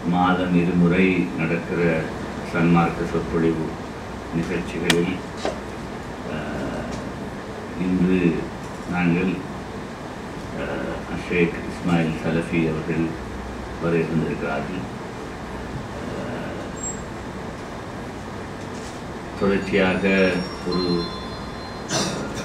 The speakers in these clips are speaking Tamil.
மாதம் இருமுறை நடக்கிற சன்மார்க்க சொற்பொழிவு நிகழ்ச்சிகளில் அஹ், இன்று நாங்கள் அஹ், ஷேக் இஸ்மாயில் சலஃபி அவர்கள் வர இருந்திருக்கிறார்கள் அஹ், தொடர்ச்சியாக ஒரு அஹ்,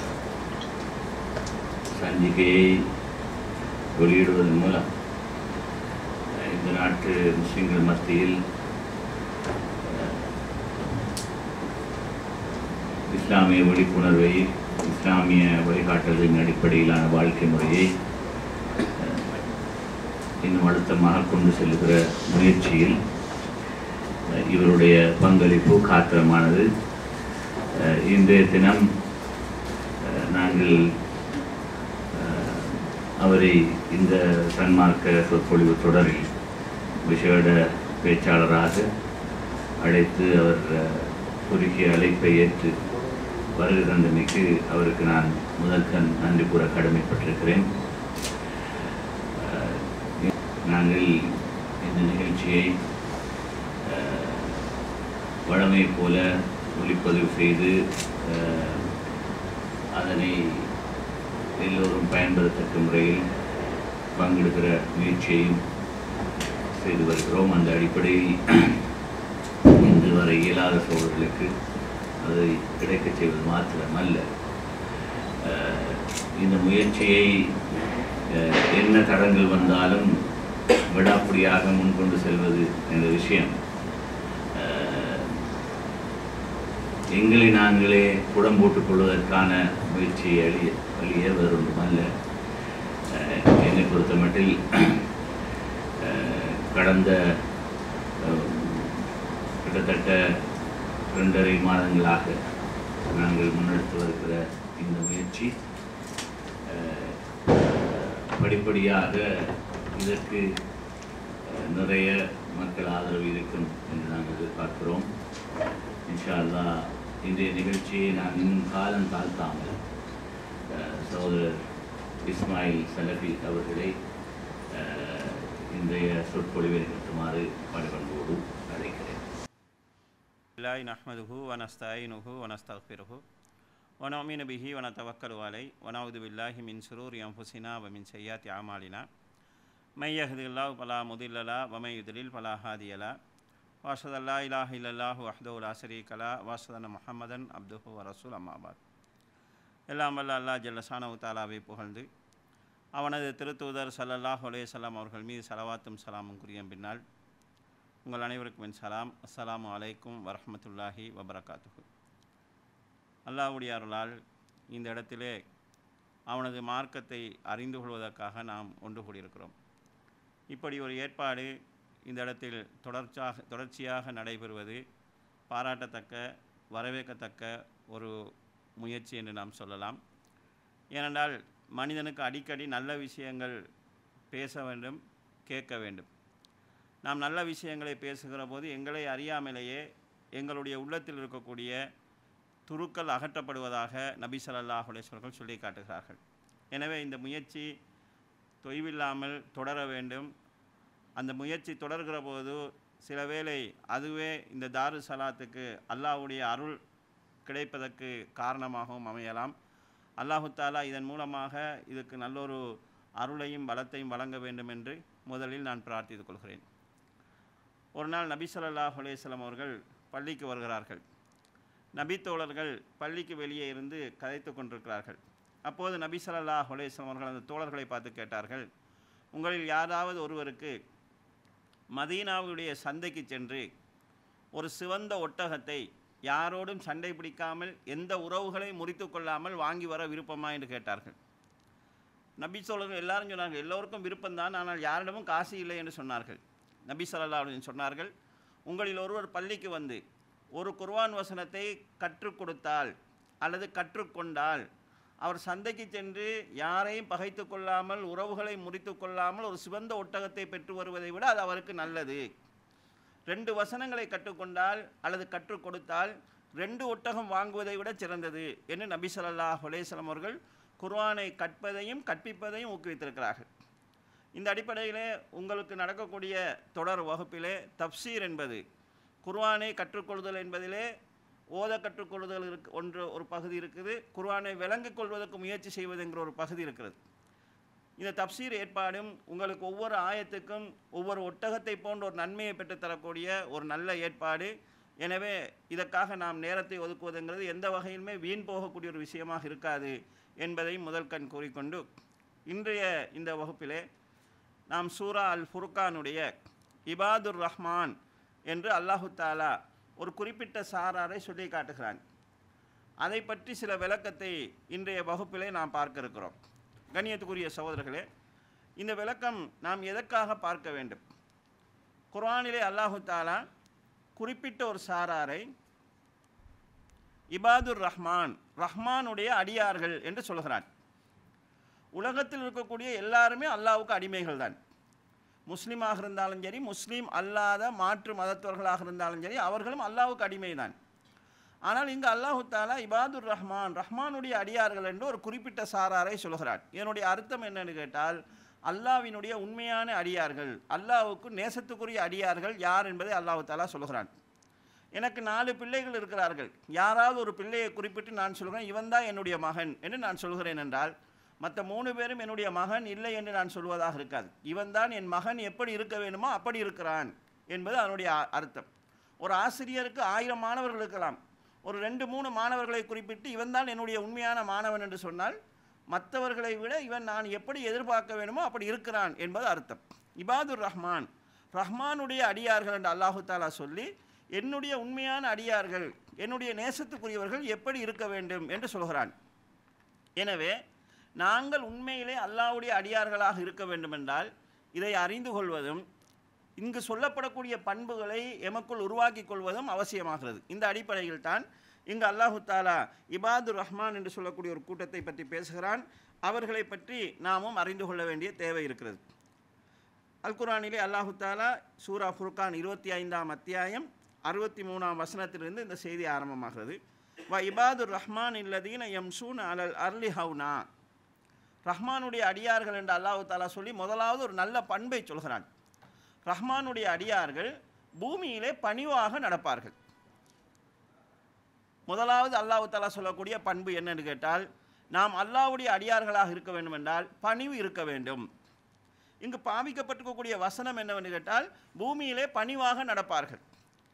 சஞ்சிகையை வெளியிடுவதன் மூலம் அஹ், இந்த நாட்டு முஸ்லிம்கள் மத்தியில் அஹ், இஸ்லாமிய விழிப்புணர்வை இஸ்லாமிய வழிகாட்டல்களின் அடிப்படையிலான வாழ்க்கை முறையை அஹ், இன்னும் அழுத்தமாக கொண்டு செல்லுகிற முயற்சியில் அஹ், இவருடைய பங்களிப்பு காத்திரமானது அஹ், இன்றைய தினம் அஹ், நாங்கள் அஹ், அவரை இந்த சன்மார்க்க சொற்பொழிவு தொடரில் விசேட பேச்சாளராக அழைத்து அவர் அஹ், குறுகிய அழைப்பை ஏற்று வருகை தந்தமைக்கு அவருக்கு நான் முதல் கண் நன்றி கூற கடமைப்பட்டிருக்கிறேன் அஹ், நாங்கள் இந்த நிகழ்ச்சியை அஹ், வழமை போல ஒளிப்பதிவு செய்து அஹ், அதனை எல்லோரும் பயன்பெறத்தக்க முறையில் பங்கெடுக்கிற முயற்சியையும் செய்து வருகிறோம் அந்த அடிப்படையில் இன்று வரை இயலாத சோழர்களுக்கு அதை கிடைக்கச் செய்வது மாத்திரமல்ல அஹ், இந்த முயற்சியை அஹ், என்ன தடங்கள் வந்தாலும் விடாப்பிடியாக முன்கொண்டு செல்வது என்ற விஷயம் அஹ், எங்களை நாங்களே புடம் போட்டுக் கொள்வதற்கான முயற்சியை அழிய வழியே வேறொன்றுமல்ல அஹ், என்னை பொறுத்த மட்டில் அஹ், கடந்த அஹ், கிட்டத்தட்ட இரண்டரை மாதங்களாக நாங்கள் முன்னெடுத்து வருகிற இந்த முயற்சி அஹ், படிப்படியாக இதற்கு அஹ், நிறைய மக்கள் ஆதரவு இருக்கும் என்று நாங்கள் எதிர்பார்க்கிறோம் இன்ஷா அல்லாஹ் இன்றைய நிகழ்ச்சியை நான் இன்னும் காலம் தாழ்த்தாமல் அஹ், சகோதரர் இஸ்மாயில் சலபி அவர்களை அஹ், இன்றைய சொற்பொழிவை நிகழ்த்துமாறு பணிபண்போடு அழைக்கிறேன் الله نحمده ونستعينه ونستغفره ونؤمن به ونتوكل عليه ونعوذ بالله من شرور أنفسنا ومن سيئات أعمالنا من يهد الله فلا مضل له ومن يضلل فلا هادي له وأشهد أن لا إله إلا الله وحده لا شريك له وأشهد أن محمدا عبده ورسوله أما بعد எல்லாம் வல்ல அல்லாஹ் ஜல்லசானவு தாலாவை புகழ்ந்து அவனது திருத்தூதர் ஸல்லல்லாஹு அலைஹி வஸல்லம் அவர்கள் மீது சலவாத்தும் சலாமும் கூறிய பின்னால் உங்கள் அனைவருக்கும் என் சலாம் அஸ்ஸலாமு அலைக்கும் வரஹ்மத்துல்லாஹி வபரகாத்துஹு அல்லாஹ்வுடைய அருளால் இந்த இடத்திலே அவனது மார்க்கத்தை அறிந்து கொள்வதற்காக நாம் ஒன்று கூடியிருக்கிறோம் இப்படி ஒரு ஏற்பாடு இந்த இடத்தில் தொடர்ச்சியாக தொடர்ச்சியாக நடைபெறுவது பாராட்டத்தக்க வரவேற்கத்தக்க ஒரு முயற்சி என்று நாம் சொல்லலாம் ஏனென்றால் மனிதனுக்கு அடிக்கடி நல்ல விஷயங்கள் பேச வேண்டும் கேட்க வேண்டும் நாம் நல்ல விஷயங்களை பேசுகிற போது எங்களை அறியாமலேயே எங்களுடைய உள்ளத்தில் இருக்கக்கூடிய துருக்கள் அகற்றப்படுவதாக நபி ஸல்லல்லாஹு அலைஹி வஸல்லம் சொல்லி காட்டுகிறார்கள் எனவே இந்த முயற்சி தொய்வில்லாமல் தொடர வேண்டும் அந்த முயற்சி தொடர்கிற போது சில வேளை அதுவே இந்த தாரு சலாத்துக்கு அல்லாஹ்வுடைய அருள் கிடைப்பதற்கு காரணமாகவும் அமையலாம் அல்லாஹு தாலா இதன் மூலமாக இதுக்கு நல்லொரு அருளையும் பலத்தையும் வழங்க வேண்டும் என்று முதலில் நான் பிரார்த்தித்துக் கொள்கிறேன் ஒரு நாள் நபி ஸல்லல்லாஹு அலைஹி வஸல்லம் அவர்கள் பள்ளிக்கு வருகிறார்கள் நபி தோழர்கள் பள்ளிக்கு வெளியே இருந்து கதைத்து கொண்டிருக்கிறார்கள் அப்போது நபி ஸல்லல்லாஹு அலைஹி வஸல்லம் அவர்கள் அந்த தோழர்களை பார்த்து கேட்டார்கள் உங்களில் யாராவது ஒருவருக்கு மதீனாவுடைய சந்தைக்கு சென்று ஒரு சிவந்த ஒட்டகத்தை யாரோடும் சண்டை பிடிக்காமல் எந்த உறவுகளை முறித்து கொள்ளாமல் வாங்கி வர விருப்பமா என்று கேட்டார்கள் நபி தோழர்கள் எல்லாரும் சொன்னாங்க எல்லோருக்கும் விருப்பம்தான் ஆனால் யாரிடமும் காசு இல்லை என்று சொன்னார்கள் நபி ஸல்லல்லாஹு அலைஹி வஸல்லம் சொன்னார்கள் உங்களில் ஒருவர் பள்ளிக்கு வந்து ஒரு குர்ஆன் வசனத்தை கற்றுக் கொடுத்தால் அல்லது கற்றுக்கொண்டால் அவர் சந்தைக்கு சென்று யாரையும் பகைத்து கொள்ளாமல் உறவுகளை முறித்து கொள்ளாமல் ஒரு சிவந்த ஒட்டகத்தை பெற்று வருவதை விட அது அவருக்கு நல்லது ரெண்டு வசனங்களை கற்றுக்கொண்டால் அல்லது கற்றுக் கொடுத்தால் ரெண்டு ஒட்டகம் வாங்குவதை விட சிறந்தது என்று நபி ஸல்லல்லாஹு அலைஹி வஸல்லம் அவர்கள் குர்ஆனை கற்பதையும் கற்பிப்பதையும் ஊக்குவித்திருக்கிறார்கள் இந்த அடிப்படையிலே உங்களுக்கு நடக்கக்கூடிய தொடர் வகுப்பிலே தப்சீர் என்பது குர்ஆனை கற்றுக்கொள்ளுதல் என்பதிலே ஓத கற்றுக்கொள்ளுதல் இருக்கு ஒன்று ஒரு பகுதி இருக்குது குர்ஆனை விளங்கிக் கொள்வதற்கு முயற்சி செய்வது என்கிற ஒரு பகுதி இருக்கிறது இந்த தப்சீர் ஏற்பாடும் உங்களுக்கு ஒவ்வொரு ஆயத்துக்கும் ஒவ்வொரு ஒட்டகத்தை போன்ற ஒரு நன்மையை பெற்றுத்தரக்கூடிய ஒரு நல்ல ஏற்பாடு எனவே இதற்காக நாம் நேரத்தை ஒதுக்குவதுங்கிறது எந்த வகையிலுமே வீண் போகக்கூடிய ஒரு விஷயமாக இருக்காது என்பதை முதல் கண் கூறிக்கொண்டு இன்றைய இந்த வகுப்பிலே நாம் சூரா அல் ஃபுர்கானுடைய இபாதுர் ரஹ்மான் என்று அல்லாஹு தாலா ஒரு குறிப்பிட்ட சாராரை சொல்லி காட்டுகிறான் அதை பற்றி சில விளக்கத்தை இன்றைய வகுப்பிலே நாம் பார்க்க இருக்கிறோம் கண்ணியத்துக்குரிய சகோதரர்களே இந்த விளக்கம் நாம் எதற்காக பார்க்க வேண்டும் குர்ஆனிலே அல்லாஹு தாலா குறிப்பிட்ட ஒரு சாராரை இபாதுர் ரஹ்மான் ரஹ்மானுடைய அடியார்கள் என்று சொல்கிறான் உலகத்தில் இருக்கக்கூடிய எல்லாருமே அல்லாஹ்வுக்கு அடிமைகள் தான் முஸ்லீமாக இருந்தாலும் சரி முஸ்லீம் அல்லாத மாற்று மதத்தவர்களாக இருந்தாலும் சரி அவர்களும் அல்லாஹ்வுக்கு அடிமை தான் ஆனால் இங்கு அல்லாஹு தாலா இபாதுர் ரஹ்மான் ரஹ்மானுடைய அடியார்கள் என்று ஒரு குறிப்பிட்ட சாராரை சொல்கிறான் இதனுடைய அர்த்தம் என்னன்னு கேட்டால் அல்லாவினுடைய உண்மையான அடியார்கள் அல்லாஹ்வுக்கு நேசத்துக்குரிய அடியார்கள் யார் என்பதை அல்லாஹு தாலா சொல்கிறான் எனக்கு நாலு பிள்ளைகள் இருக்கிறார்கள் யாராவது ஒரு பிள்ளையை குறிப்பிட்டு நான் சொல்கிறேன் இவன் தான் என்னுடைய மகன் என்று நான் சொல்கிறேன் என்றால் மற்ற மூணு பேரும் என்னுடைய மகன் இல்லை என்று நான் சொல்வதாக இருக்காது இவன் தான் என் மகன் எப்படி இருக்க வேண்டுமோ அப்படி இருக்கிறான் என்பது அதனுடைய அ- அர்த்தம் ஒரு ஆசிரியருக்கு ஆயிரம் மாணவர்கள் இருக்கலாம் ஒரு ரெண்டு மூணு மாணவர்களை குறிப்பிட்டு இவன் தான் என்னுடைய உண்மையான மாணவன் என்று சொன்னால் மற்றவர்களை விட இவன் நான் எப்படி எதிர்பார்க்க வேண்டுமோ அப்படி இருக்கிறான் என்பது அர்த்தம் இபாதுர் ரஹ்மான் ரஹ்மானுடைய அடியார்கள் என்று அல்லாஹு தாலா சொல்லி என்னுடைய உண்மையான அடியார்கள் என்னுடைய நேசத்துக்குரியவர்கள் எப்படி இருக்க வேண்டும் என்று சொல்கிறான் எனவே நாங்கள் உண்மையிலே அல்லாஹ்வுடைய அடியார்களாக இருக்க வேண்டுமென்றால் இதை அறிந்து கொள்வதும் இங்கு சொல்லப்படக்கூடிய பண்புகளை எமக்குள் உருவாக்கிக் கொள்வதும் அவசியமாகிறது இந்த அடிப்படையில் தான் இங்கு அல்லாஹு தாலா இபாதுர் ரஹ்மான் என்று சொல்லக்கூடிய ஒரு கூட்டத்தை பற்றி பேசுகிறான் அவர்களை பற்றி நாமும் அறிந்து கொள்ள வேண்டிய தேவை இருக்கிறது அல் குர்ஆனிலே அல்லாஹு தாலா சூரா ஃபுர்கான் இருபத்தி ஐந்தாம் அத்தியாயம் அறுபத்தி மூணாம் வசனத்திலிருந்து இந்த செய்தி ஆரம்பமாகிறது வ இபாதுர் ரஹ்மான் இல்லதீன யம்சூன் அலல் அர்லி ஹவுனா ரஹ்மானுடைய அடியார்கள் என்று அல்லாஹு தாலா சொல்லி முதலாவது ஒரு நல்ல பண்பை சொல்கிறான் ரஹ்மானுடைய அடியார்கள் பூமியிலே பணிவாக நடப்பார்கள் முதலாவது அல்லாஹு தாலா சொல்லக்கூடிய பண்பு என்னன்னு கேட்டால் நாம் அல்லாஹ்வுடைய அடியார்களாக இருக்க வேண்டும் என்றால் பணிவு இருக்க வேண்டும் இங்கு பாவிக்கப்பட்டிருக்கக்கூடிய வசனம் என்னவென்று கேட்டால் பூமியிலே பணிவாக நடப்பார்கள்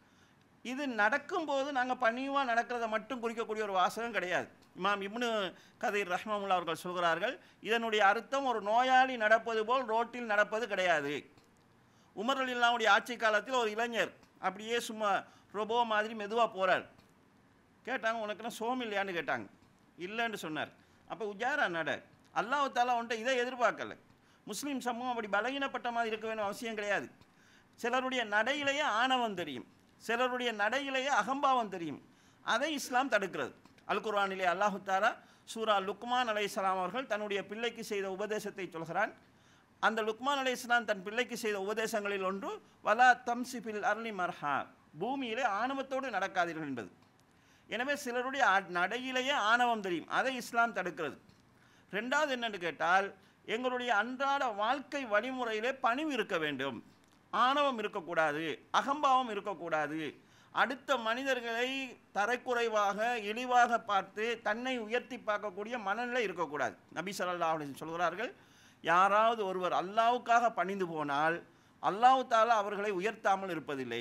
இது நடக்கும்போது நாங்கள் பணிவாக நடக்கிறத மட்டும் குறிக்கக்கூடிய ஒரு வாசகம் கிடையாது இமாம் இப்னு கதீர் ரஹ்மமுல்லா அவர்கள் சொல்கிறார்கள் இதனுடைய அர்த்தம் ஒரு நோயாளி நடப்பது போல் ரோட்டில் நடப்பது கிடையாது உமர் அலில்லாவுடைய ஆட்சி காலத்தில் ஒரு இளைஞர் அப்படியே சும்மா ரொபோ மாதிரி மெதுவாக போகிறார் கேட்டாங்க உனக்குலாம் சோம் இல்லையான்னு கேட்டாங்க இல்லைன்னு சொன்னார் அப்போ உஜாரா நட அல்லாஹ் தாலா உன்ட்ட இதை எதிர்பார்க்கல முஸ்லீம் சமூகம் அப்படி பலகீனப்பட்ட மாதிரி இருக்க வேணும் அவசியம் கிடையாது சிலருடைய நடையிலேயே ஆணவம் தெரியும் சிலருடைய நடையிலேயே அகம்பாவம் தெரியும் அதை இஸ்லாம் தடுக்கிறது அல் குர்ஆனிலே அல்லாஹு தாலா சூரா லுக்மான் அலைஹிஸ்ஸலாம் அவர்கள் தன்னுடைய பிள்ளைக்கு செய்த உபதேசத்தை சொல்கிறான் அந்த லுக்மான் அலைஹிஸ்ஸலாம் தன் பிள்ளைக்கு செய்த உபதேசங்களில் ஒன்று வலா தம்சிபில் அர்லி மர்ஹா பூமியிலே ஆணவத்தோடு நடக்காதீர்கள் என்பது எனவே சிலருடைய ஆ- நடையிலேயே ஆணவம் தெரியும் அதை இஸ்லாம் தடுக்கிறது ரெண்டாவது என்னன்னு கேட்டால் எங்களுடைய அன்றாட வாழ்க்கை வழிமுறையிலே பணிவு இருக்க வேண்டும் ஆணவம் இருக்கக்கூடாது அகம்பாவம் இருக்கக்கூடாது அடுத்த மனிதர்களை தரைக்குறைவாக இழிவாக பார்த்து தன்னை உயர்த்தி பார்க்கக்கூடிய மனநிலை இருக்கக்கூடாது நபி ஸல்லல்லாஹு அலைஹி வஸல்லம் சொல்கிறார்கள் யாராவது ஒருவர் அல்லாஹ்வுக்காக பணிந்து போனால் அல்லாஹ் தாலா அவர்களை உயர்த்தாமல் இருப்பதில்லை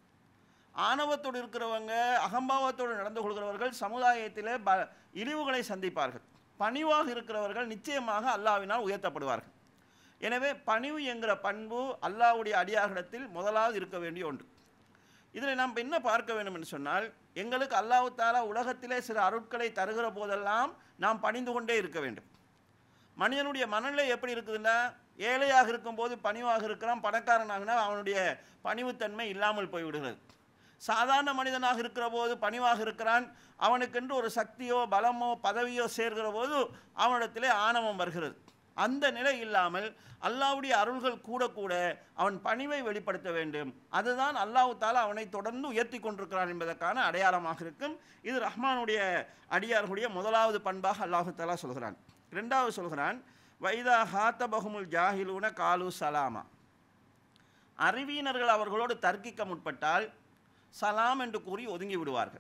ஆணவத்தோடு இருக்கிறவங்க அகம்பாவத்தோடு நடந்து கொள்கிறவர்கள் சமுதாயத்திலே ப இழிவுகளை சந்திப்பார்கள் பணிவாக இருக்கிறவர்கள் நிச்சயமாக அல்லாஹ்வினால் உயர்த்தப்படுவார்கள் எனவே பணிவு என்கிற பண்பு அல்லாஹ்வுடைய அடியார்களிடத்தில் முதலாவது இருக்க வேண்டிய ஒன்று இதில் நாம் என்ன பார்க்க வேண்டும் என்று சொன்னால் எங்களுக்கு அல்லாஹ் தாலா உலகத்திலே சில அருட்களை தருகிற போதெல்லாம் நாம் பணிந்து கொண்டே இருக்க வேண்டும் மனிதனுடைய மனநிலை எப்படி இருக்குதுன்னா ஏழையாக இருக்கும்போது பணிவாக இருக்கிறான் பணக்காரனாகினா அவனுடைய பணிவுத்தன்மை இல்லாமல் போய்விடுகிறது சாதாரண மனிதனாக இருக்கிற போது பணிவாக இருக்கிறான் அவனுக்கென்று ஒரு சக்தியோ பலமோ பதவியோ சேர்கிற போது அவனிடத்திலே ஆணவம் வருகிறது அந்த நிலை இல்லாமல் அல்லாஹ்வுடைய அருள்கள் கூட கூட அவன் பணிவை வெளிப்படுத்த வேண்டும் அதுதான் அல்லாஹ் தாலா அவனை தொடர்ந்து உயர்த்தி கொண்டிருக்கிறான் என்பதற்கான அடையாளமாக இருக்கும் இது ரஹ்மானுடைய அடியார்களுடைய முதலாவது பண்பாக அல்லாஹு தாலா சொல்கிறான் இரண்டாவது சொல்கிறான் வைதா ஹாத்தபகுமுல் ஜாஹிலூன காலு சலாமா அறிவியினர்கள் அவர்களோடு தர்க்கிக்க முற்பட்டால் சலாம் என்று கூறி ஒதுங்கி விடுவார்கள்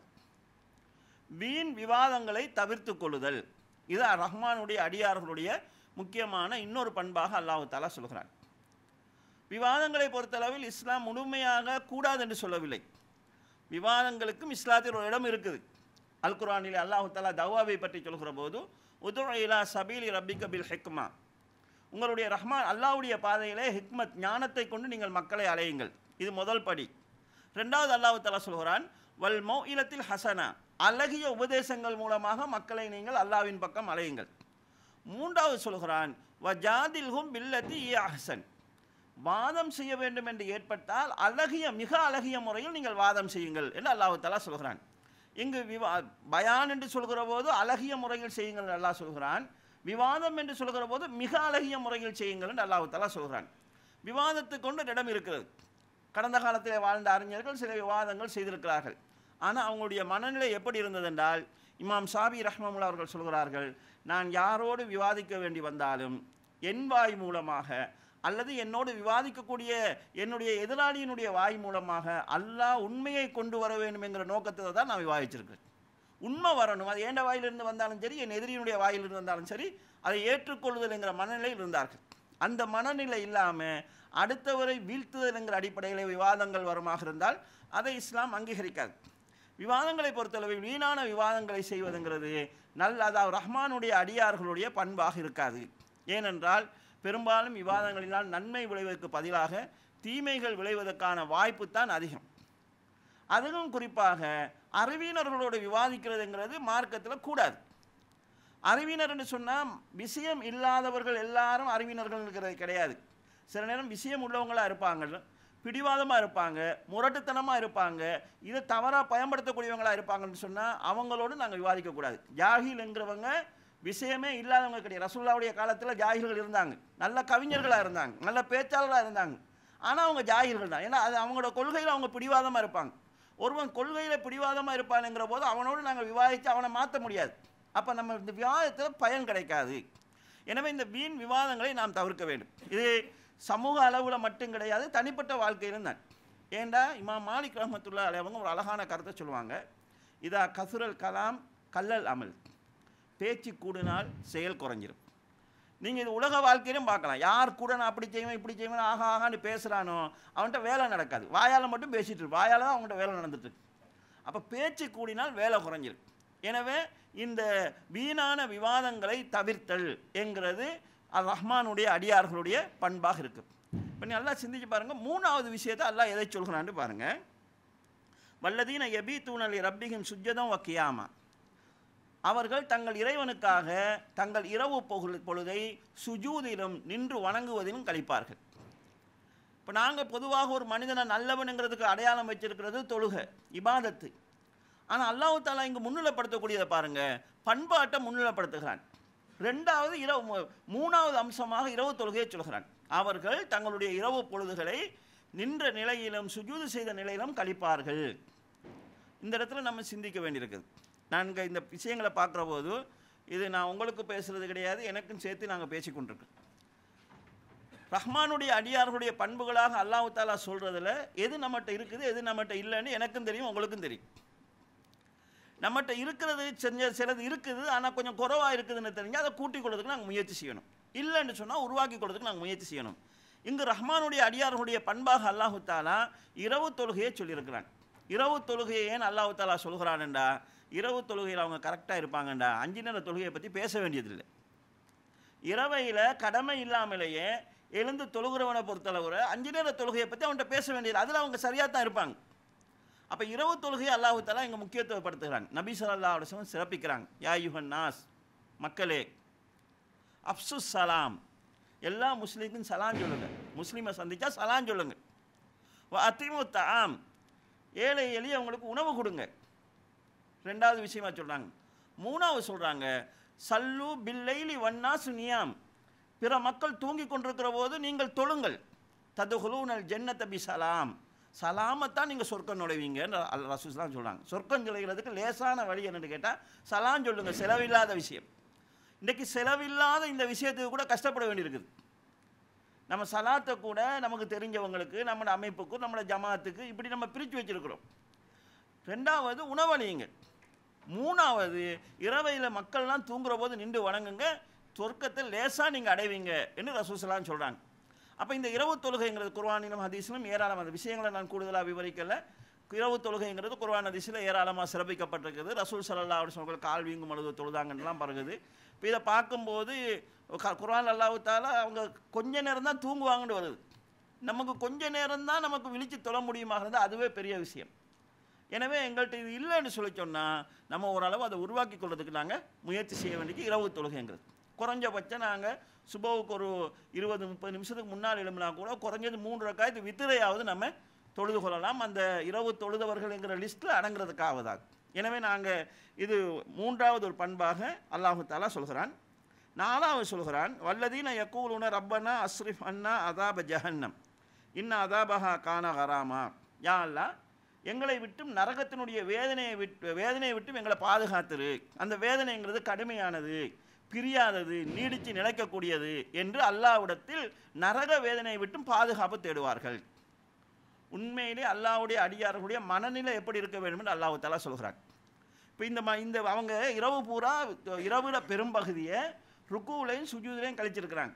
வீண் விவாதங்களை தவிர்த்து கொள்ளுதல் இது ரஹ்மானுடைய அடியார்களுடைய முக்கியமான இன்னொரு பண்பாக அல்லாஹு தாலா சொல்கிறான் விவாதங்களை பொறுத்தளவில் இஸ்லாம் முழுமையாக கூடாது என்று சொல்லவில்லை விவாதங்களுக்கும் இஸ்லாத்தில் ஒரு இடம் இருக்குது அல் குரானில் அல்லாஹு தாலா தவாவை பற்றி சொல்கிற போது உது இலா சபீலி ரப்பிக்க பில் ஹிக்மா உங்களுடைய ரஹ்மான் அல்லாஹ்வுடைய பாதையிலே ஹிக்மத் ஞானத்தை கொண்டு நீங்கள் மக்களை அலையுங்கள் இது முதல் படி ரெண்டாவது அல்லாஹு தலா சொல்கிறான் வல் மௌ இலத்தில் ஹசனா அழகிய உபதேசங்கள் மூலமாக மக்களை நீங்கள் அல்லாவின் பக்கம் அலையுங்கள் மூன்றாவது சொல்கிறான் வஜாதில்ஹும் பில்லத்தி இ அஹ்சன் வாதம் செய்ய வேண்டும் என்று ஏற்பட்டால் அழகிய மிக அழகிய முறையில் நீங்கள் வாதம் செய்யுங்கள் என்று அல்லாஹு தலா சொல்கிறான் இங்கு விவா பயான் என்று சொல்கிற போது அழகிய முறையில் செய்யுங்கள் என்று அல்லாஹ் சொல்கிறான் விவாதம் என்று சொல்கிற போது மிக அழகிய முறையில் செய்யுங்கள் என்று அல்லாஹு தலா சொல்கிறான் விவாதத்துக்கு கொண்டு இடம் இருக்கிறது கடந்த காலத்தில் வாழ்ந்த அறிஞர்கள் சில விவாதங்கள் செய்திருக்கிறார்கள் ஆனால் அவங்களுடைய மனநிலை எப்படி இருந்ததென்றால் இமாம் சாபி ரஹ்மமுல்லா அவர்கள் சொல்கிறார்கள் நான் யாரோடு விவாதிக்க வேண்டி வந்தாலும் என் வாய் மூலமாக அல்லது என்னோடு விவாதிக்கக்கூடிய என்னுடைய எதிராளியினுடைய வாய் மூலமாக அல்லாஹ் உண்மையை கொண்டு வர வேண்டும் என்கிற நோக்கத்தில் தான் நான் விவாதிச்சிருக்கிறேன் உண்மை வரணும் அது ஏண்ட வாயிலிருந்து வந்தாலும் சரி என் எதிரியினுடைய வாயிலிருந்து வந்தாலும் சரி அதை ஏற்றுக்கொள்ளுதல் என்கிற மனநிலையில் இருந்தார்கள் அந்த மனநிலை இல்லாமல் அடுத்தவரை வீழ்த்துதல் என்கிற அடிப்படையில் விவாதங்கள் வருமாக இருந்தால் அதை இஸ்லாம் அங்கீகரிக்காது விவாதங்களை பொறுத்தளவில் வீணான விவாதங்களை செய்வதுங்கிறது நல்ல அதாவது ரஹ்மானுடைய அடியார்களுடைய பண்பாக இருக்காது ஏனென்றால் பெரும்பாலும் விவாதங்களினால் நன்மை விளைவதற்கு பதிலாக தீமைகள் விளைவதற்கான வாய்ப்பு தான் அதிகம் அதுவும் குறிப்பாக அறிவியினர்களோடு விவாதிக்கிறதுங்கிறது மார்க்கத்தில் கூடாது அறிவினர் என்று சொன்னால் விஷயம் இல்லாதவர்கள் எல்லாரும் அறிவினர்கள்ங்கிறது கிடையாது சில நேரம் விஷயம் உள்ளவங்களாக இருப்பாங்க பிடிவாதமாக இருப்பாங்க முரட்டுத்தனமாக இருப்பாங்க இதை தவறாக பயன்படுத்தக்கூடியவங்களாக இருப்பாங்கன்னு சொன்னால் அவங்களோடு நாங்கள் விவாதிக்கக்கூடாது ஜாகில் என்கிறவங்க விஷயமே இல்லாதவங்க கிடையாது ரசூல்லாவுடைய காலத்தில் ஜாகில்கள் இருந்தாங்க நல்ல கவிஞர்களாக இருந்தாங்க நல்ல பேச்சாளர்களாக இருந்தாங்க ஆனால் அவங்க ஜாகில்கள் தான் ஏன்னா அது அவங்களோட கொள்கையில் அவங்க பிடிவாதமாக இருப்பாங்க ஒருவன் கொள்கையில் பிடிவாதமாக இருப்பானுங்கிற போது அவனோடு நாங்கள் விவாதித்து அவனை மாற்ற முடியாது அப்போ நம்ம இந்த விவாதத்தில் பயன் கிடைக்காது எனவே இந்த வீண் விவாதங்களை நாம் தவிர்க்க வேண்டும் இது சமூக அளவில் மட்டும் கிடையாது தனிப்பட்ட வாழ்க்கையிலும் தான் ஏண்டா இமாம் மாலிக் ரஹமத்துல்லா அவங்க ஒரு அழகான கருத்தை சொல்லுவாங்க இதா கசுரல் கலாம் கல்லல் அமல் பேச்சு கூடினால் செயல் குறைஞ்சிரும் நீங்கள் இது உலக வாழ்க்கையிலும் பார்க்கலாம் யார் கூட நான் அப்படி செய்வேன் இப்படி செய்வேன் ஆகா ஆகான்னு பேசுகிறானோ அவன்கிட்ட வேலை நடக்காது வாயால் மட்டும் பேசிகிட்டு இருக்கு வாயால் தான் அவங்கள்ட்ட வேலை நடந்துட்டு இருக்கு அப்போ பேச்சு கூடினால் வேலை குறைஞ்சிரும் எனவே இந்த வீணான விவாதங்களை தவிர்த்தல் என்கிறது அல் ரஹ்மானுடைய அடியார்களுடைய பண்பாக இருக்குது இப்போ நீ நல்லா சிந்திச்சு பாருங்கள் மூணாவது விஷயத்தை அல்லாஹ் எதை சொல்கிறான்னு பாருங்கள் வல்லதீன எபி தூணலி ரப்பிகிம் சுஜதம் வக்கியாமா அவர்கள் தங்கள் இறைவனுக்காக தங்கள் இரவு பொகு பொழுதை சுஜூதிலும் நின்று வணங்குவதிலும் கழிப்பார்கள் இப்போ நாங்கள் பொதுவாக ஒரு மனிதனை நல்லவனுங்கிறதுக்கு அடையாளம் வச்சிருக்கிறது தொழுகை இபாதத்து ஆனால் அல்லாஹு தாலா இங்கே முன்னிலைப்படுத்தக்கூடியதை பாருங்க பண்பாட்டை முன்னிலைப்படுத்துகிறான் ரெண்டாவது இரவு மூ- மூணாவது அம்சமாக இரவு தொழுகையை சொல்கிறான் அவர்கள் தங்களுடைய இரவு பொழுதுகளை நின்ற நிலையிலும் சுஜூது செய்த நிலையிலும் கழிப்பார்கள் இந்த இடத்துல நம்ம சிந்திக்க வேண்டியிருக்குது நாங்கள் இந்த விஷயங்களை பார்க்குற போது இது நான் உங்களுக்கு பேசுறது கிடையாது எனக்கும் சேர்த்து நாங்கள் பேசி கொண்டிருக்கோம் ரஹ்மானுடைய அடியார்களுடைய பண்புகளாக அல்லாஹ் தாலா சொல்கிறதுல எது நம்மகிட்ட இருக்குது எது நம்மகிட்ட இல்லைன்னு எனக்கும் தெரியும் உங்களுக்கும் தெரியும் நம்மகிட்ட இருக்கிறது செஞ்ச சிலது இருக்குது ஆனால் கொஞ்சம் குறைவாக இருக்குதுன்னு தெரிஞ்சு அதை கூட்டிக் கொள்றதுக்கு நாங்கள் முயற்சி செய்யணும் இல்லைன்னு சொன்னால் உருவாக்கி கொள்றதுக்கு நாங்கள் முயற்சி செய்யணும் இங்கு ரஹ்மானுடைய அடியார்களுடைய பண்பாக அல்லாஹு தாலா இரவு தொழுகையை சொல்லியிருக்கிறான் இரவு தொழுகையை ஏன் அல்லாஹு தாலா சொல்கிறான்டா இரவு தொழுகையில் அவங்க கரெக்டாக இருப்பாங்கண்டா அஞ்சு நேர தொழுகையை பற்றி பேச வேண்டியதில்லை இரவையில் கடமை இல்லாமலேயே எழுந்து தொழுகிறவனை பொறுத்தளவு அஞ்சு நேர தொழுகையை பற்றி அவன்கிட்ட பேச வேண்டியது அதில் அவங்க சரியாக தான் இருப்பாங்க அப்போ இரவு தொழுகையை அல்லாஹு தாலா இங்கே முக்கியத்துவப்படுத்துகிறான் நபி ஸல்லல்லாஹு அலைஹி வஸல்லம் சிறப்பிக்கிறாங்க யா யுஹன் நாஸ் மக்களே அப்சுஸ் சலாம் எல்லா முஸ்லீமுக்கும் சலாம் சொல்லுங்க முஸ்லீமை சந்திச்சா சலாம் சொல்லுங்க வ அத்திமு தாம் ஏழை எளியவங்களுக்கு உணவு கொடுங்க ரெண்டாவது விஷயமா சொல்கிறாங்க மூணாவது சொல்கிறாங்க சல்லு பில்லைலி வன்னாசு நியாம் பிற மக்கள் தூங்கி கொண்டிருக்கிற போது நீங்கள் தொழுங்கள் ததுகுலூனல் ஜன்னத பி சலாம் சலாமத்தான் நீங்கள் சொர்க்கம் நுழைவீங்கன்னு அல் ரசூஸ்லாம் சொல்கிறாங்க சொர்க்கம் நுழைகிறதுக்கு லேசான வழி என்னன்னு கேட்டால் சலாம் சொல்லுங்க செலவில்லாத விஷயம் இன்றைக்கு செலவில்லாத இந்த விஷயத்துக்கு கூட கஷ்டப்பட வேண்டியிருக்குது நம்ம சலாத்தை கூட நமக்கு தெரிஞ்சவங்களுக்கு நம்மளோட அமைப்புக்கு நம்மளோட ஜமாத்துக்கு இப்படி நம்ம பிரித்து வச்சிருக்கிறோம் ரெண்டாவது உணவளியுங்க மூணாவது இரவையில் மக்கள்லாம் தூங்குற போது நின்று வணங்குங்க சொர்க்கத்தை லேசாக நீங்கள் அடைவீங்க என்று ரசூசலான்னு சொல்கிறாங்க அப்போ இந்த இரவு தொழுகைங்கிறது குர்வானிலும் ஹதீஸிலும் ஏராளமான விஷயங்களை நான் கூடுதலாக விவரிக்கல இரவு தொழுகைங்கிறது குர்வான் ஹதீஸில் ஏராளமாக சிறப்பிக்கப்பட்டிருக்குது ரசூல் சல்லா அப்படி சொல்கிற கால் வீங்கும் அழுது தொழுதாங்கன்னுலாம் பறகுது இப்போ இதை பார்க்கும்போது க- குர்ஆன் அல்லாஹ்வுத்தால அவங்க கொஞ்ச நேரம் தான் தூங்குவாங்கன்னு வருது நமக்கு கொஞ்ச நேரம் தான் நமக்கு விழிச்சு தொழ முடியுமாகிறது அதுவே பெரிய விஷயம் எனவே எங்கள்கிட்ட இது இல்லைன்னு சொல்லி சொன்னால் நம்ம ஓரளவு அதை உருவாக்கி கொள்றதுக்கு நாங்கள் முயற்சி செய்ய வேண்டியது இரவு தொழுகைங்கிறது குறைஞ்சபட்சம் நாங்கள் சுபவுக்கு ஒரு இருபது முப்பது நிமிஷத்துக்கு முன்னால் எழும்பினா கூட குறைஞ்சது மூன்று ரக்காயத்து வித்திரையாவது நம்ம தொழுது கொள்ளலாம் அந்த இரவு தொழுதவர்கள்ங்கிற லிஸ்ட்டில் அடங்குறதுக்காவதாக எனவே நாங்கள் இது மூன்றாவது ஒரு பண்பாக அல்லாஹு தாலா சொல்கிறான் நாலாவது சொல்கிறான் வல்லதீன யக்கூலுன ரப்பனா அஸ்ரிஃப் அண்ணா அதாப ஜஹன்னம் இன்ன அதாபஹா கான ஹராமா யா அல்லாஹ் எங்களை விட்டும் நரகத்தினுடைய வேதனையை விட்டு வேதனையை விட்டும் எங்களை பாதுகாத்துரு அந்த வேதனைங்கிறது கடுமையானது பிரியாதது நீடித்து நிலைக்கக்கூடியது என்று அல்லாஹ்விடத்தில் நரக வேதனையை விட்டும் பாதுகாப்பு தேடுவார்கள் உண்மையிலே அல்லாஹ்வுடைய அடியார்களுடைய மனநிலை எப்படி இருக்க வேண்டும் என்று அல்லாஹ் தலா சொல்கிறார் இப்போ இந்த ம இந்த அவங்க இரவு பூரா இரவுல பெரும்பகுதியை ருக்குவிலையும் சுஜூதிலையும் கழிச்சிருக்கிறாங்க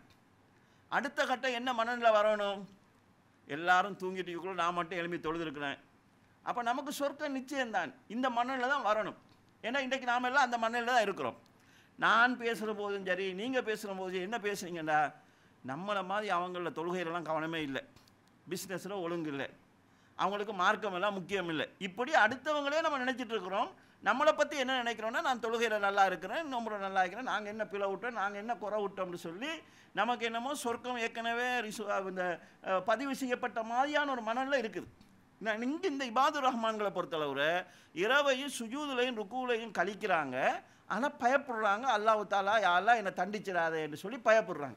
அடுத்த கட்டம் என்ன மனநிலை வரணும் எல்லாரும் தூங்கிட்டு இருக்கக்குள்ள நான் மட்டும் எழுப்பி தொழுதுருக்கிறேன் அப்போ நமக்கு சொர்க்கம் நிச்சயம்தான் இந்த மனநிலை தான் வரணும் ஏன்னா இன்றைக்கு நாம எல்லாம் அந்த மனநிலை தான் இருக்கிறோம் நான் பேசுகிற போதும் சரி நீங்கள் பேசுகிற போது என்ன பேசுனீங்கடா நம்மளை மாதிரி அவங்கள தொழுகையிலலாம் கவனமே இல்லை பிஸ்னஸில் ஒழுங்கு இல்லை அவங்களுக்கு மார்க்கம் எல்லாம் முக்கியம் இல்லை இப்படி அடுத்தவங்களே நம்ம நினைச்சிட்டு இருக்கிறோம் நம்மளை பற்றி என்ன நினைக்கிறோன்னா நான் தொழுகையில் நல்லா இருக்கிறேன் நோம்புல நல்லா இருக்கிறேன் நாங்கள் என்ன பிளவு விட்டோம் நாங்கள் என்ன குறை விட்டோம்னு சொல்லி நமக்கு என்னமோ சொர்க்கம் ஏற்கனவே ரிசு இந்த அஹ், பதிவு செய்யப்பட்ட மாதிரியான ஒரு மனநிலை இருக்குது நான் இங்கே இந்த இபாதுர் ரஹ்மான்களை பொறுத்தளவுல இரவையும் சுஜூதுலையும் ருக்குலையும் கழிக்கிறாங்க ஆனால் பயப்படுறாங்க அல்லாஹ் தாலா யாரெல்லாம் என்னை தண்டிச்சிடாதேன்னு சொல்லி பயப்படுறாங்க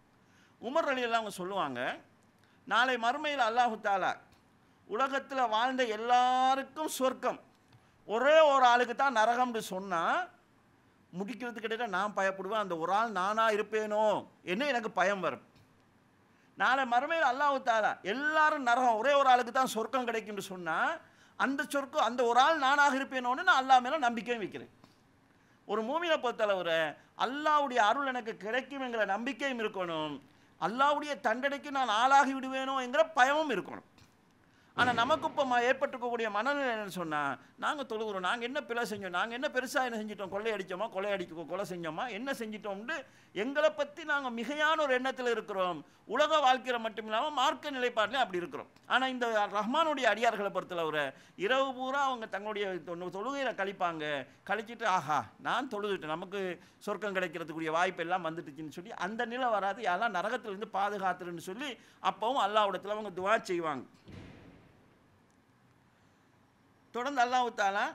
உமர் அலியெல்லாம் அவங்க சொல்லுவாங்க நாளை மறுமையில் அல்லாஹு தாலா உலகத்தில் வாழ்ந்த எல்லாருக்கும் சொர்க்கம் ஒரே ஒரு ஆளுக்கு தான் நரகம்னு சொன்னால் முடிக்கிறதுக்கு இடையில நான் பயப்படுவேன் அந்த ஒரு ஆள் நானாக இருப்பேனோ என்ன எனக்கு பயம் வரும் நாளை மறுமையில் அல்லாஹ் தாலா எல்லாரும் நரகம் ஒரே ஒரு ஆளுக்கு தான் சொர்க்கம் கிடைக்கும்னு சொன்னால் அந்த சொர்க்கம் அந்த ஒரு ஆள் நானாக இருப்பேனோன்னு நான் அல்லாஹ் மேலே நம்பிக்கையும் வைக்கிறேன் ஒரு மூமியை பொறுத்தளவுல அல்லாஹ்வுடைய அருள் எனக்கு கிடைக்கும்ங்கிற நம்பிக்கையும் இருக்கணும் அல்லாஹ்வுடைய தண்டனைக்கு நான் ஆளாகி விடுவேனோ என்கிற பயமும் இருக்கணும் ஆனால் நமக்கு இப்போ ம- ஏற்பட்டிருக்கக்கூடிய மனநிலை என்னன்னு சொன்னால் நாங்கள் தொழுகிறோம் நாங்கள் என்ன பிழை செஞ்சோம் நாங்கள் என்ன பெருசாக என்ன செஞ்சிட்டோம் கொள்ளை அடித்தோமா கொள்ளை அடிக்க கொலை செஞ்சோமா என்ன செஞ்சிட்டோம்னு எங்களை பற்றி நாங்கள் மிகையான ஒரு எண்ணத்தில் இருக்கிறோம் உலக வாழ்க்கையில் மட்டும் இல்லாமல் மார்க்க நிலைப்பாட்டிலையும் அப்படி இருக்கிறோம் ஆனால் இந்த ரஹ்மானுடைய அடியார்களை பொறுத்தளவுல இரவு பூரா அவங்க தங்களுடைய தொழுகையில் கழிப்பாங்க கழிச்சிட்டு ஆஹா நான் தொழுதுட்டேன் நமக்கு சொர்க்கம் கிடைக்கிறதுக்குரிய வாய்ப்பு எல்லாம் வந்துட்டுச்சுன்னு சொல்லி அந்த நிலை வராது யாரெல்லாம் நரகத்திலிருந்து பாதுகாத்துருன்னு சொல்லி அப்பவும் அல்லாஹ்விடத்தில் அவங்க துவா செய்வாங்க தொடர்ந்து அல்லாஹ் தாலா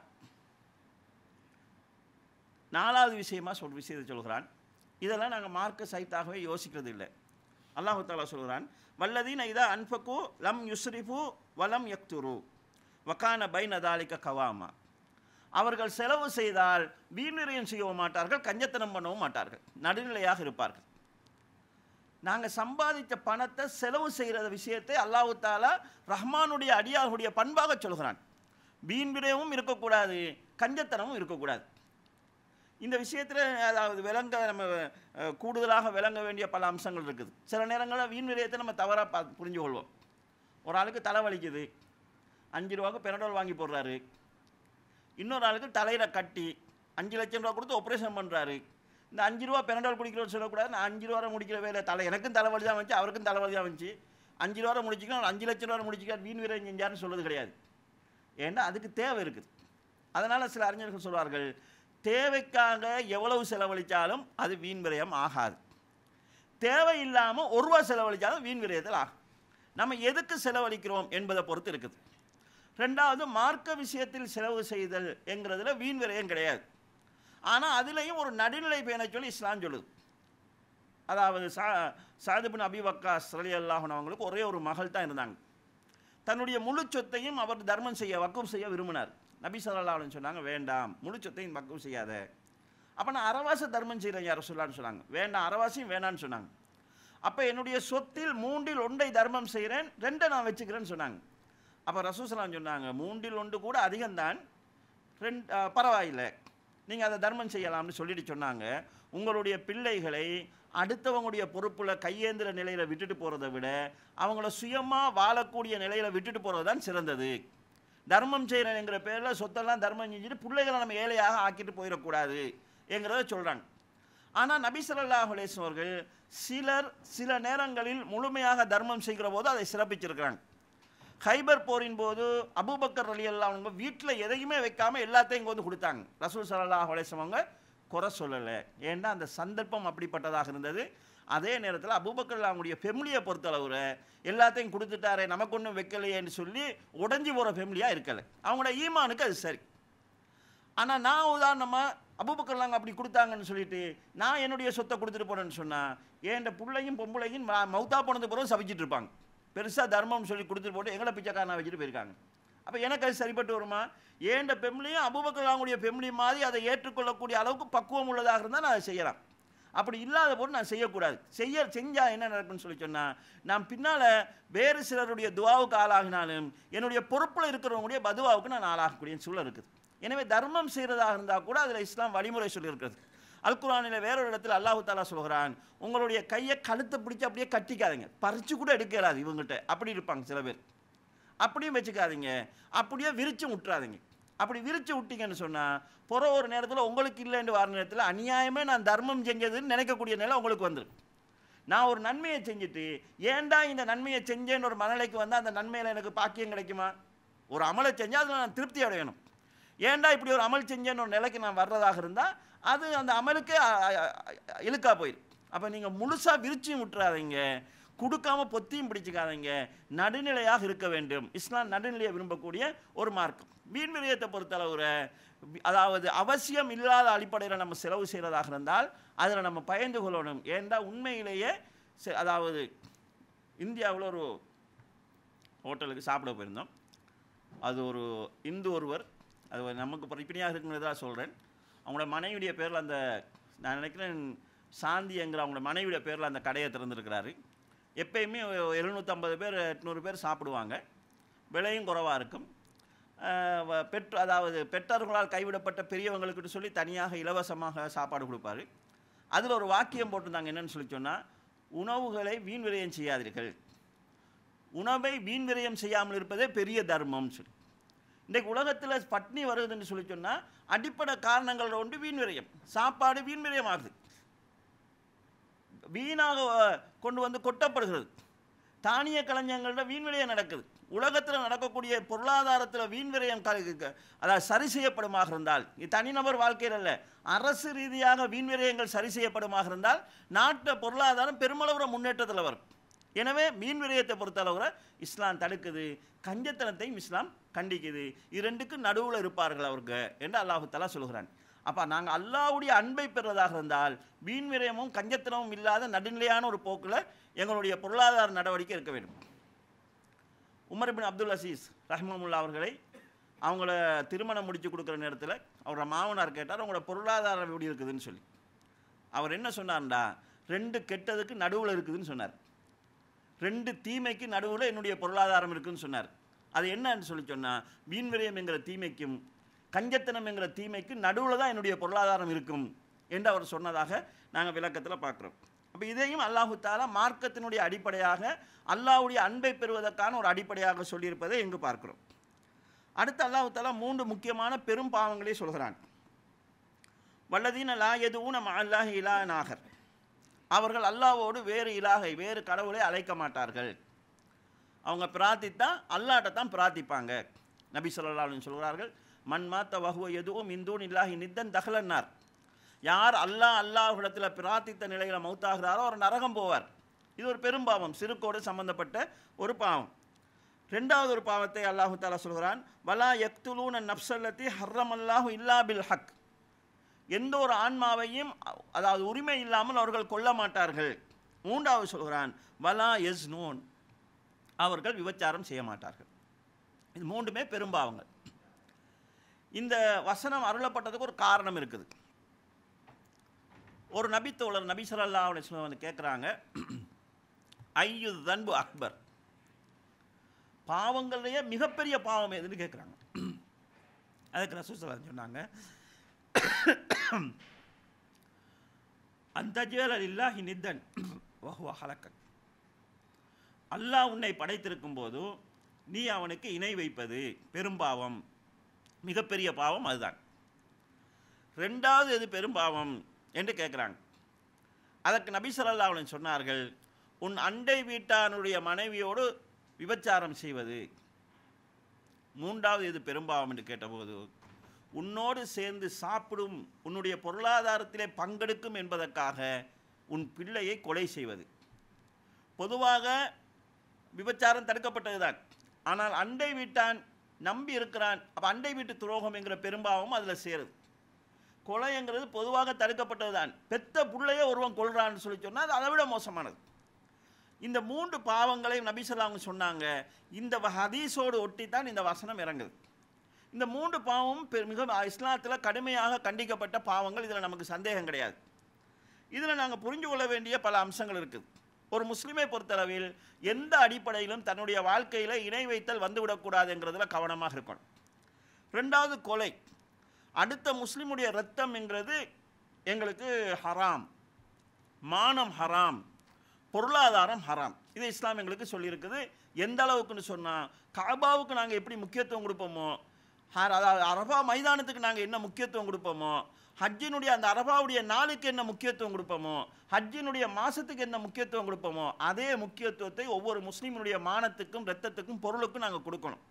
நாலாவது விஷயமா சொல் விஷயத்தை சொல்கிறான் இதெல்லாம் நாங்கள் மார்க்க சைத்தாகவே யோசிக்கிறது இல்லை அல்லாஹு தாலா சொல்கிறான் வல்லதீன இதா அன்பகு லம் யுஸ்ரிஃபு வலம் யக்துரு வக்கான பைனதாலிக்க கவாமா அவர்கள் செலவு செய்தால் வீண்விரயம் செய்யவும் மாட்டார்கள் கஞ்சத்தனம் பண்ணவும் மாட்டார்கள் நடுநிலையாக இருப்பார்கள் நாங்கள் சம்பாதித்த பணத்தை செலவு செய்கிற விஷயத்தை அல்லாஹு தாலா ரஹ்மானுடைய அடியாருடைய பண்பாக சொல்கிறான் வீண் விரயமும் இருக்கக்கூடாது கஞ்சத்தனமும் இருக்கக்கூடாது இந்த விஷயத்தில் அதாவது விளங்க நம்ம அஹ், கூடுதலாக விளங்க வேண்டிய பல அம்சங்கள் இருக்குது சில நேரங்களில் வீண் விரயத்தை நம்ம தவறாக பா புரிஞ்சு கொள்வோம் ஒரு ஆளுக்கு தலை வலிக்குது அஞ்சு ரூபாய்க்கு பெனடோல் வாங்கி போடுறாரு இன்னொரு ஆளுக்கு தலையில் கட்டி அஞ்சு லட்சம் ரூபா கொடுத்து ஆப்ரேஷன் பண்ணுறாரு இந்த அஞ்சு ரூபா பெனடால் குடிக்கிறோன்னு சொல்லக்கூடாது நான் அஞ்சு ரூபா முடிக்கிற வேலை தலை எனக்கும் தலைவலி தான் வந்துச்சு அவருக்கும் தலைவலி தான் வந்துச்சு அஞ்சு ரூபா முடிச்சிக்கலாம் அஞ்சு லட்சம் ரூபா முடிச்சிக்கார் வீண் வீரன் செஞ்சாருன்னு சொல்றது கிடையாது ஏன்னா அதுக்கு தேவை இருக்குது அதனால் சில அறிஞர்கள் சொல்வார்கள் தேவைக்காக எவ்வளவு செலவழித்தாலும் அது வீண் விரயம் ஆகாது தேவையில்லாமல் ஒரு ரூபா செலவழித்தாலும் வீண் விரயத்தில் ஆகும் நம்ம எதுக்கு செலவழிக்கிறோம் என்பதை பொறுத்து இருக்குது ரெண்டாவது மார்க்க விஷயத்தில் செலவு செய்தல் என்கிறதுல வீண் விரயம் கிடையாது ஆனால் அதுலேயும் ஒரு நடுநிலை பேண சொல்லி இஸ்லாம் சொல்லுது அதாவது சா சாதிபின் அபி வக்காஸ் ரலி அல்லாஹன் அவங்களுக்கு ஒரே ஒரு மகள் தான் இருந்தாங்க தன்னுடைய முழு சொத்தையும் அவர் தர்மம் செய்ய வக்கம் செய்ய விரும்பினார் நபி ஸல்லல்லாஹு அலைஹி சொன்னாங்க வேண்டாம் முழு சொத்தையும் வக்கம் செய்யாத அப்போ நான் அறவாசி தர்மம் செய்கிறேன் யார் சொல்லான்னு சொன்னாங்க வேண்டாம் அறவாசியும் வேணான்னு சொன்னாங்க அப்போ என்னுடைய சொத்தில் மூன்றில் ஒன்றை தர்மம் செய்கிறேன் ரெண்டை நான் வச்சுக்கிறேன்னு சொன்னாங்க அப்போ ரசூசலாம் சொன்னாங்க மூன்றில் ஒன்று கூட அதிகம்தான் ரெண்டு ஆ, பரவாயில்லை நீங்கள் அதை தர்மம் செய்யலாம்னு சொல்லிட்டு சொன்னாங்க உங்களுடைய பிள்ளைகளை அடுத்தவங்களுடைய பொறுப்பில் கையேந்திர நிலையில் விட்டுட்டு போகிறத விட அவங்கள சுயமாக வாழக்கூடிய நிலையில் விட்டுட்டு போகிறது தான் சிறந்தது தர்மம் செய்கிறேங்கிற பேரில் சொத்தெல்லாம் தர்மம் செஞ்சுட்டு பிள்ளைகளை நம்ம ஏழையாக ஆக்கிட்டு போயிடக்கூடாது என்கிறத சொல்கிறாங்க ஆனால் நபி ஸல்லல்லாஹு அலைஹி வஸல்லம் அவர்கள் சிலர் சில நேரங்களில் முழுமையாக தர்மம் செய்கிற போது அதை சிறப்பிச்சிருக்கிறாங்க ஹைபர் போரின் போது அபூபக்கர் அலி அல்லா அவங்க வீட்டில் எதையுமே வைக்காம எல்லாத்தையும் இங்கே வந்து கொடுத்தாங்க ரசூல் ஸல்லல்லாஹு அலைஹி வஸல்லம் அவங்க குறை சொல்லலை ஏன்னா அந்த சந்தர்ப்பம் அப்படிப்பட்டதாக இருந்தது அதே நேரத்தில் அபூபக்கர் அவங்களுடைய ஃபெமிலியை பொறுத்தளவுல எல்லாத்தையும் கொடுத்துட்டாரே நமக்கு ஒன்றும் வைக்கலையேன்னு சொல்லி உடஞ்சி போகிற ஃபெமிலியாக இருக்கலை அவங்களோட ஈமானுக்கு அது சரி ஆனால் நான் உதாரணமாக அபூபக்கர்லாங்க அப்படி கொடுத்தாங்கன்னு சொல்லிட்டு நான் என்னுடைய சொத்தை கொடுத்துட்டு போனேன்னு சொன்னால் ஏன்ட பிள்ளையும் பொம்பளையும் ம- மௌத்தா போனது பிறகு சபிச்சிட்டு இருப்பாங்க பெருசாக தர்மம்னு சொல்லி கொடுத்துட்டு போட்டு எங்களை பிச்சைக்காரனா வச்சுட்டு போயிருக்காங்க அப்போ எனக்கு அது சரிப்பட்டு வருமா ஏண்ட பெம்லியும் அபூபக்கர்லாங்களுடைய பெம்லி மாதிரி அதை ஏற்றுக்கொள்ளக்கூடிய அளவுக்கு பக்குவம் உள்ளதாக இருந்தால் நான் அதை செய்யலாம் அப்படி இல்லாத போது நான் செய்யக்கூடாது செய்ய செஞ்சால் என்ன நடக்கும்னு சொல்லி சொன்னால் நான் பின்னால் வேறு சிலருடைய துவாவுக்கு ஆளாகினாலும் என்னுடைய பொறுப்பில் இருக்கிறவங்களுடைய பதுவாவுக்கு நான் ஆளாகக்கூடிய சூழல் இருக்குது எனவே தர்மம் செய்கிறதாக இருந்தால் கூட அதில் இஸ்லாம் வழிமுறை சொல்லியிருக்கிறது அல்குரானில் வேறொரு இடத்துல அல்லாஹு தாலா சொல்கிறான் உங்களுடைய கையை கழுத்தை பிடிச்சி அப்படியே கட்டிக்காதீங்க பறிச்சு கூட எடுக்கலாது இவங்ககிட்ட அப்படி இருப்பாங்க சில பேர் அப்படியும் வச்சுக்காதீங்க அப்படியே விரிச்சு விட்டுறாதீங்க அப்படி விரிச்சு விட்டீங்கன்னு சொன்னால் புற ஒரு நேரத்தில் உங்களுக்கு இல்லைன்னு வர நேரத்தில் அநியாயமே நான் தர்மம் செஞ்சதுன்னு நினைக்கக்கூடிய நிலை உங்களுக்கு வந்துடும் நான் ஒரு நன்மையை செஞ்சுட்டு ஏன்டா இந்த நன்மையை செஞ்சேன்னு ஒரு மனநிலைக்கு வந்தால் அந்த நன்மையில் எனக்கு பாக்கியம் கிடைக்குமா ஒரு அமலை செஞ்சால் அதில் நான் திருப்தி அடையணும் ஏன்டா இப்படி ஒரு அமல் செஞ்சேன்னு ஒரு நிலைக்கு நான் வர்றதாக இருந்தால் அது அந்த அமலுக்கே அ- அ- அ- இழுக்கா போயிடும் அப்போ நீங்கள் முழுசாக விரிச்சியும் விட்டுறாதீங்க கொடுக்காம பொத்தியும் பிடிச்சிக்காதீங்க நடுநிலையாக இருக்க வேண்டும் இஸ்லாம் நடுநிலையை விரும்பக்கூடிய ஒரு மார்க்கம் வீண் விரயத்தை பொறுத்தளவுல வி- அதாவது அவசியம் இல்லாத அடிப்படையில் நம்ம செலவு செய்கிறதாக இருந்தால் அதில் நம்ம பயந்து கொள்ளணும் ஏன்டா உண்மையிலேயே செ- அதாவது இந்தியாவில் ஒரு ஹோட்டலுக்கு சாப்பிட போயிருந்தோம் அது ஒரு இந்து ஒருவர் அது ஒரு நமக்கு படிப்படியாக இருக்குங்கிறதா சொல்கிறேன் அவங்களோட மனைவியுடைய பேரில் அந்த நான் நினைக்கிறேன் சாந்தி என்கிற அவங்களோட மனைவியுடைய பேரில் அந்த கடையை திறந்துருக்கிறாரு எப்பயுமே எழுநூற்றம்பது பேர் எட்நூறு பேர் சாப்பிடுவாங்க விலையும் குறைவாக இருக்கும் ஆஹ் வ- பெற்று அதாவது பெற்றோர்களால் கைவிடப்பட்ட பெரியவங்களுக்குன்னு சொல்லி தனியாக இலவசமாக சாப்பாடு கொடுப்பாரு அதில் ஒரு வாக்கியம் போட்டிருந்தாங்க என்னன்னு சொல்லி சொன்னால் உணவுகளை வீண் விரயம் செய்யாதீர்கள் உணவை வீண் விரயம் செய்யாமல் இருப்பதே பெரிய தர்மம் சொல்லி இன்றைக்கு உலகத்தில் பட்னி வருதுன்னு சொல்லி சொன்னால் அடிப்படை காரணங்கள் ஒன்று வீண் விரயம் சாப்பாடு வீண் விரயம் ஆகுது வீணாக அஹ், கொண்டு வந்து கொட்டப்படுகிறது தானிய களஞ்சியங்கள்ல வீண் விரயம் நடக்குது உலகத்தில் நடக்கக்கூடிய பொருளாதாரத்தில் வீண் விரயம் க- க- அதாவது சரி செய்யப்படுமாக இருந்தால் இது தனிநபர் வாழ்க்கையில் அல்ல அரசு ரீதியாக வீண் விரயங்கள் சரி செய்யப்படுமாக இருந்தால் நாட்டு பொருளாதாரம் பெருமளவுற முன்னேற்றத்தில் வரும் எனவே மீன் விரயத்தை பொறுத்தளவுல இஸ்லாம் தடுக்குது கஞ்சத்தனத்தையும் இஸ்லாம் கண்டிக்குது இது ரெண்டுக்கும் நடுவில் இருப்பார்கள் அவருக்கு என்று அல்லாஹு தஆலா சொல்கிறான் அப்போ நாங்கள் அல்லாஹ்வுடைய அன்பை பெறுவதாக இருந்தால் வீண் விரயமும் கஞ்சத்தனமும் இல்லாத நடுநிலையான ஒரு போக்கில் எங்களுடைய பொருளாதார நடவடிக்கை இருக்க வேண்டும் உமர் பின் அப்துல் அசீஸ் ரஹ்மமுல்லா அவர்களை அவங்கள திருமணம் முடிச்சு கொடுக்குற நேரத்தில் அவரோட மாமனார் கேட்டார் அவங்களோட பொருளாதாரம் எப்படி இருக்குதுன்னு சொல்லி அவர் என்ன சொன்னார்டா ரெண்டு கெட்டதுக்கு நடுவில் இருக்குதுன்னு சொன்னார் ரெண்டு தீமைக்கு நடுவில் என்னுடைய பொருளாதாரம் இருக்குன்னு சொன்னார் அது என்னன்னு சொல்லி சொன்னால் வீண் விரயம் என்கிற தீமைக்கும் கஞ்சத்தனம் என்கிற தீமைக்கு நடுவில் தான் என்னுடைய பொருளாதாரம் இருக்கும் என்று அவர் சொன்னதாக நாங்கள் விளக்கத்தில் பார்க்குறோம் அப்போ இதையும் அல்லாஹு தாலா மார்க்கத்தினுடைய அடிப்படையாக அல்லாஹ்வுடைய அன்பை பெறுவதற்கான ஒரு அடிப்படையாக சொல்லியிருப்பதை இங்கு பார்க்கிறோம் அடுத்து அல்லாஹு தாலா மூன்று முக்கியமான பெரும் பாவங்களை சொல்கிறான் வல்லதீன லா எதுவும் நம்ம அல்லாஹ் இலா நாகர் அவர்கள் அல்லாஹ்வோடு வேறு இலாகை வேறு கடவுளை அழைக்க மாட்டார்கள் அவங்க பிரார்த்தித்தா அல்லாட்ட தான் பிரார்த்திப்பாங்க நபி ஸல்லல்லாஹு அலைஹி வஸல்லம் சொல்கிறார்கள் மன் மாத்த வஹுவ எதுவும் இந்தூன் இல்லாஹி நித்தன் தகலன்னார் யார் அல்லாஹ் அல்லாஹ்விடத்தில் பிரார்த்தித்த நிலையில் மௌத்தாகிறாரோ அவர் நரகம் போவார் இது ஒரு பெரும்பாவம் சிறுக்கோடு சம்பந்தப்பட்ட ஒரு பாவம் ரெண்டாவது ஒரு பாவத்தை அல்லாஹு தாலா சொல்கிறான் வலா யக்துலூன நப்சல்லத்தி ஹர்ரம் அல்லாஹு இல்லா பில் ஹக் எந்த ஒரு ஆன்மாவையும் அ- அதாவது உரிமை இல்லாமல் அவர்கள் கொல்ல மாட்டார்கள் மூன்றாவது சொல்கிறான் வலா எஸ் நோன் அவர்கள் விபச்சாரம் செய்ய மாட்டார்கள் இது மூன்றுமே பெரும்பாவங்கள் இந்த வசனம் அருளப்பட்டதுக்கு ஒரு காரணம் இருக்குது ஒரு நபித்தோழர் நபி ஸல்லல்லாஹு அலைஹி வஸல்லம் வந்து கேட்குறாங்க ஐயு தன்பு அக்பர் பாவங்களையே மிகப்பெரிய பாவம் எதுன்னு கேட்குறாங்க அதுக்கு ரசூசலாம் சொன்னாங்க அந்தஜேல இல்லாஹி நித்தன் வஹுவ ஹலக்கன் அல்லாஹ் உன்னை படைத்திருக்கும் போது நீ அவனுக்கு இணை வைப்பது பெரும்பாவம் மிகப்பெரிய பாவம் அதுதான் ரெண்டாவது எது பெரும்பாவம் என்று கேட்குறாங்க அதற்கு நபி ஸல்லல்லாஹு அலைஹி சொன்னார்கள் உன் அண்டை வீட்டானுடைய மனைவியோடு விபச்சாரம் செய்வது மூன்றாவது எது பெரும்பாவம் என்று கேட்டபோது உன்னோடு சேர்ந்து சாப்பிடும் உன்னுடைய பொருளாதாரத்திலே பங்கெடுக்கும் என்பதற்காக உன் பிள்ளையை கொலை செய்வது பொதுவாக விபச்சாரம் தடுக்கப்பட்டதுதான் ஆனால் அண்டை வீட்டான் நம்பி இருக்கிறான் அப்போ அண்டை வீட்டு துரோகம் என்கிற பெரும்பாவம் அதில் சேருது கொலைங்கிறது பொதுவாக தடுக்கப்பட்டதுதான் பெத்த புள்ளைய ஒருவன் கொள்றான்னு சொல்லி சொன்னால் அது அதை விட மோசமானது இந்த மூன்று பாவங்களையும் நபிசல்லாங்க சொன்னாங்க இந்த வ- ஹதீஸோடு ஒட்டி தான் இந்த வசனம் இறங்குது இந்த மூன்று பாவமும் பெ- மிக இஸ்லாத்தில் கடுமையாக கண்டிக்கப்பட்ட பாவங்கள் இதில் நமக்கு சந்தேகம் கிடையாது இதில் நாங்கள் புரிஞ்சு கொள்ள வேண்டிய பல அம்சங்கள் இருக்குது ஒரு முஸ்லிமை பொறுத்தளவில் எந்த அடிப்படையிலும் தன்னுடைய வாழ்க்கையில் இணை வைத்தல் வந்துவிடக்கூடாதுங்கிறதுல கவனமாக இருக்கணும் ரெண்டாவது கொலை அடுத்த முஸ்லிமுடைய ரத்தம் என்கிறது எங்களுக்கு ஹராம் மானம் ஹராம் பொருளாதாரம் ஹராம் இது இஸ்லாம் எங்களுக்கு சொல்லியிருக்குது எந்த அளவுக்குன்னு சொன்னால் காபாவுக்கு நாங்கள் எப்படி முக்கியத்துவம் கொடுப்போமோ ஹ- அதாவது அரபா மைதானத்துக்கு நாங்கள் என்ன முக்கியத்துவம் கொடுப்போமோ ஹஜ்ஜினுடைய அந்த அரபாவுடைய நாளுக்கு என்ன முக்கியத்துவம் கொடுப்போமோ ஹஜ்ஜினுடைய மாதத்துக்கு என்ன முக்கியத்துவம் கொடுப்போமோ அதே முக்கியத்துவத்தை ஒவ்வொரு முஸ்லீமினுடைய மானத்துக்கும் ரத்தத்துக்கும் பொருளுக்கும் நாங்கள் கொடுக்கணும்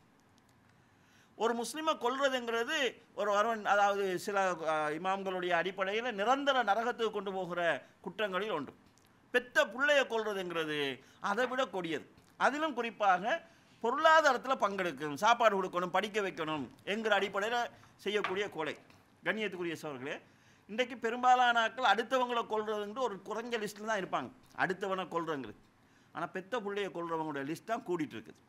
ஒரு முஸ்லீமை கொல்றதுங்கிறது ஒரு வரவன் அதாவது சில அஹ், இமாம்களுடைய அடிப்படையில் நிரந்தர நரகத்துக்கு கொண்டு போகிற குற்றங்களில் ஒன்று பெத்த பிள்ளைய கொல்றதுங்கிறது அதை விட கொடியது அதிலும் குறிப்பாக பொருளாதாரத்தில் பங்கெடுக்கும் சாப்பாடு கொடுக்கணும் படிக்க வைக்கணும் என்கிற அடிப்படையில் செய்யக்கூடிய கொலை கண்ணியத்துக்குரிய சோர்களே இன்றைக்கு பெரும்பாலான ஆட்கள் அடுத்தவங்களை கொல்றதுங்கிற ஒரு குறைஞ்ச லிஸ்ட்டில் தான் இருப்பாங்க அடுத்தவனை கொல்றங்கிறது ஆனால் பெத்த பிள்ளைய கொல்றவங்களோட லிஸ்ட் தான் கூடிட்டு இருக்குது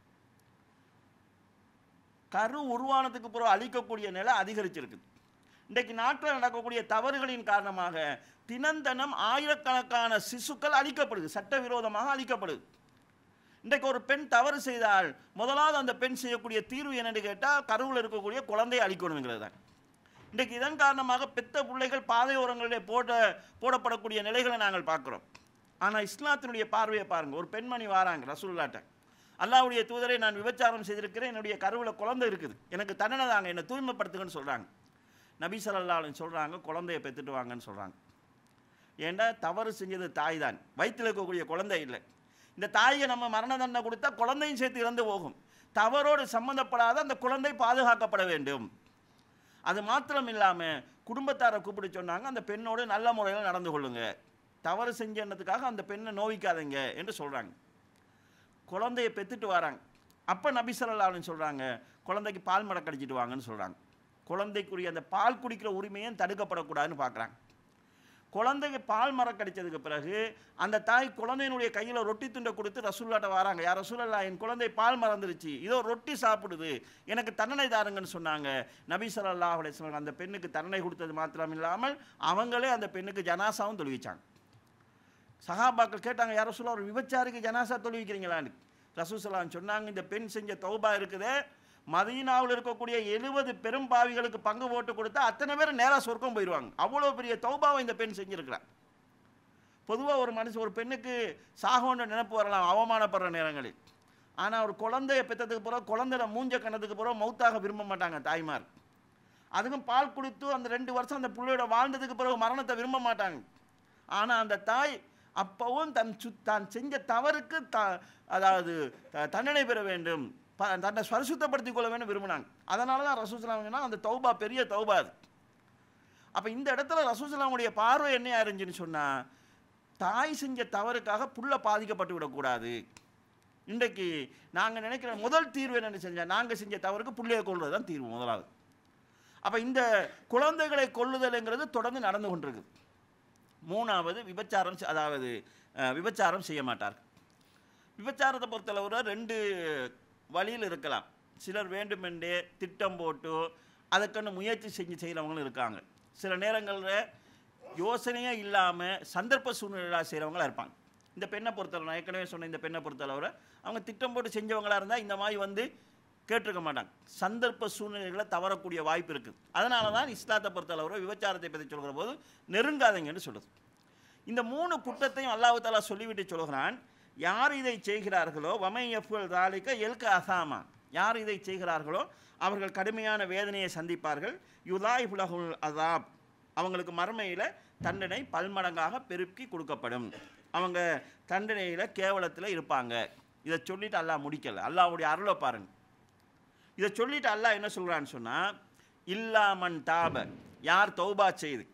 கரு உருவானதுக்கு பிறகு அழிக்கக்கூடிய நிலை அதிகரிச்சிருக்குது இன்றைக்கு நாட்டில் நடக்கக்கூடிய தவறுகளின் காரணமாக தினந்தனம் ஆயிரக்கணக்கான சிசுக்கள் அழிக்கப்படுது சட்டவிரோதமாக அழிக்கப்படுது இன்றைக்கு ஒரு பெண் தவறு செய்தால் முதலாவது அந்த பெண் செய்யக்கூடிய தீர்வு என்னன்னு கேட்டால் கருவில் இருக்கக்கூடிய குழந்தையை அழிக்கணுங்கிறது தான் இன்றைக்கு இதன் காரணமாக பெத்த பிள்ளைகள் பாதையோரங்களிலே போட போடப்படக்கூடிய நிலைகளை நாங்கள் பார்க்குறோம் ஆனால் இஸ்லாத்தினுடைய பார்வையை பாருங்கள் ஒரு பெண்மணி வாராங்க ரசூல்லாட்ட அல்லாஹ்வுடைய தூதரை நான் விபச்சாரம் செய்திருக்கிறேன் என்னுடைய கருவில் குழந்தை இருக்குது எனக்கு தண்டனை தாங்க என்னை தூய்மைப்படுத்துங்கன்னு சொல்கிறாங்க நபி ஸல்லல்லாஹு அலைஹி சொல்கிறாங்க குழந்தைய பெற்றுட்டு வாங்கன்னு சொல்கிறாங்க ஏண்டா தவறு செஞ்சது தாய் தான் வயிற்றில் இருக்கக்கூடிய குழந்தை இல்லை இந்த தாயை நம்ம மரண தண்டனை கொடுத்தா குழந்தையும் சேர்த்து இறந்து போகும் தவறோடு சம்மந்தப்படாத அந்த குழந்தை பாதுகாக்கப்பட வேண்டும் அது மாத்திரம் இல்லாமல் குடும்பத்தாரை கூப்பிட்டு சொன்னாங்க அந்த பெண்ணோடு நல்ல முறையில் நடந்து கொள்ளுங்க தவறு செஞ்சதுக்காக அந்த பெண்ணை நோவிக்காதீங்க என்று சொல்கிறாங்க குழந்தைய பெற்றுட்டு வராங்க அப்போ நபி ஸல்லல்லாஹு அலைஹி சொல்கிறாங்க குழந்தைக்கு பால் மடக்கு அடிச்சிட்டு வாங்கன்னு சொல்கிறாங்க குழந்தைக்குரிய அந்த பால் குடிக்கிற உரிமையும் தடுக்கப்படக்கூடாதுன்னு பார்க்குறாங்க குழந்தைக்கு பால் மரம் கடிச்சதுக்கு பிறகு அந்த தாய் குழந்தையினுடைய கையில் ரொட்டி துண்டை கொடுத்து ரசூல்லாட்ட வராங்க யார் ரசூலல்லா என் குழந்தை பால் மறந்துருச்சு இதோ ரொட்டி சாப்பிடுது எனக்கு தண்டனை தாருங்கன்னு சொன்னாங்க நபி ஸல்லல்லாஹு அலைஹி வஸல்லம் அந்த பெண்ணுக்கு தண்டனை கொடுத்தது மாத்திரம் இல்லாமல் அவங்களே அந்த பெண்ணுக்கு ஜனாசாவும் தொழுவிச்சாங்க சஹாபாக்கள் கேட்டாங்க யார் ரசூலா ஒரு விபச்சாரிக்கு ஜனாசா தொழுவிக்கிறீங்களான்னு ரசூசலாம் சொன்னாங்க இந்த பெண் செஞ்ச தௌபா இருக்குதே மதீனாவில் இருக்கக்கூடிய எழுபது பெரும் பாவிகளுக்கு பங்கு போட்டு கொடுத்தா அத்தனை பேர் நேராக சொர்க்கம் போயிடுவாங்க அவ்வளோ பெரிய தௌபாவை இந்த பெண் செஞ்சிருக்கிறார் பொதுவாக ஒரு மனுஷன் ஒரு பெண்ணுக்கு சாகோன்ற நினைப்பு வரலாம் அவமானப்படுற நேரங்களில் ஆனால் ஒரு குழந்தைய பெற்றதுக்கு பிறகு குழந்தைய மூஞ்ச கண்ணதுக்கு பிறகு மௌத்தாக விரும்ப மாட்டாங்க தாய்மார் அதுக்கும் பால் குடித்து அந்த ரெண்டு வருஷம் அந்த பிள்ளையோட வாழ்ந்ததுக்கு பிறகு மரணத்தை விரும்ப மாட்டாங்க ஆனால் அந்த தாய் அப்பவும் தன் சு தான் செஞ்ச தவறுக்கு த அதாவது த- தண்டனை பெற வேண்டும் ப தன்னை பரிசுத்தப்படுத்திக் கொள்ள வேண்டும் விரும்பினாங்க அதனால தான் ரசூசலாம்னா அந்த தௌபா பெரிய தௌபா அது அப்போ இந்த இடத்துல ரசூசலாமுடைய பார்வை என்ன இருந்துச்சுன்னு சொன்னால் தாய் செஞ்ச தவறுக்காக புள்ள பாதிக்கப்பட்டு விடக்கூடாது இன்றைக்கு நாங்கள் நினைக்கிற முதல் தீர்வு என்னென்னு செஞ்சால் நாங்கள் செஞ்ச தவறுக்கு புள்ளையை கொள்வது தான் தீர்வு முதலாவது அப்போ இந்த குழந்தைகளை கொள்ளுதல்ங்கிறது தொடர்ந்து நடந்து கொண்டிருக்குது மூணாவது விபச்சாரம் செ- அதாவது அஹ், விபச்சாரம் செய்ய மாட்டார் விபச்சாரத்தை பொறுத்தளவுல ரெண்டு வழியில் இருக்கலாம் சிலர் வேண்டுமென்றே திட்டம் போட்டு அதுக்குன்னு முயற்சி செஞ்சு செய்கிறவங்களும் இருக்காங்க சில நேரங்களில் யோசனையே இல்லாமல் சந்தர்ப்ப சூழ்நிலையாக செய்கிறவங்களா இருப்பாங்க இந்த பெண்ணை பொறுத்தளவு நான் ஏற்கனவே சொன்ன இந்த பெண்ணை பொறுத்தளவில் அவங்க திட்டம் போட்டு செஞ்சவங்களா இருந்தால் இந்த மாதிரி வந்து கேட்டிருக்க மாட்டாங்க சந்தர்ப்ப சூழ்நிலைகளை தவறக்கூடிய வாய்ப்பு இருக்குது அதனால தான் இஸ்லாத்தை பொறுத்தளவு விபச்சாரத்தை பற்றி சொல்கிற போது நெருங்காதீங்கன்னு சொல்லுது இந்த மூணு குற்றத்தையும் அல்லாஹ் தாலா சொல்லிவிட்டு சொல்கிறான் யார் இதை செய்கிறார்களோ வமை எஃப்எல் தாலிக்க எல்க அசாமா யார் இதை செய்கிறார்களோ அவர்கள் கடுமையான வேதனையை சந்திப்பார்கள் யுதாய் புலகுல் அதாப் அவங்களுக்கு மறுமையில் தண்டனை பல்மடங்காக பெருக்கி கொடுக்கப்படும் அவங்க தண்டனையில் கேவலத்தில் இருப்பாங்க இதை சொல்லிட்டு அல்லாஹ் முடிக்கல அல்லாஹ்வுடைய அருளை பாருங்க இதை சொல்லிட்டு அல்லாஹ் என்ன சொல்கிறான்னு சொன்னால் இல்லாமன் தாப யார் தௌபா செய்து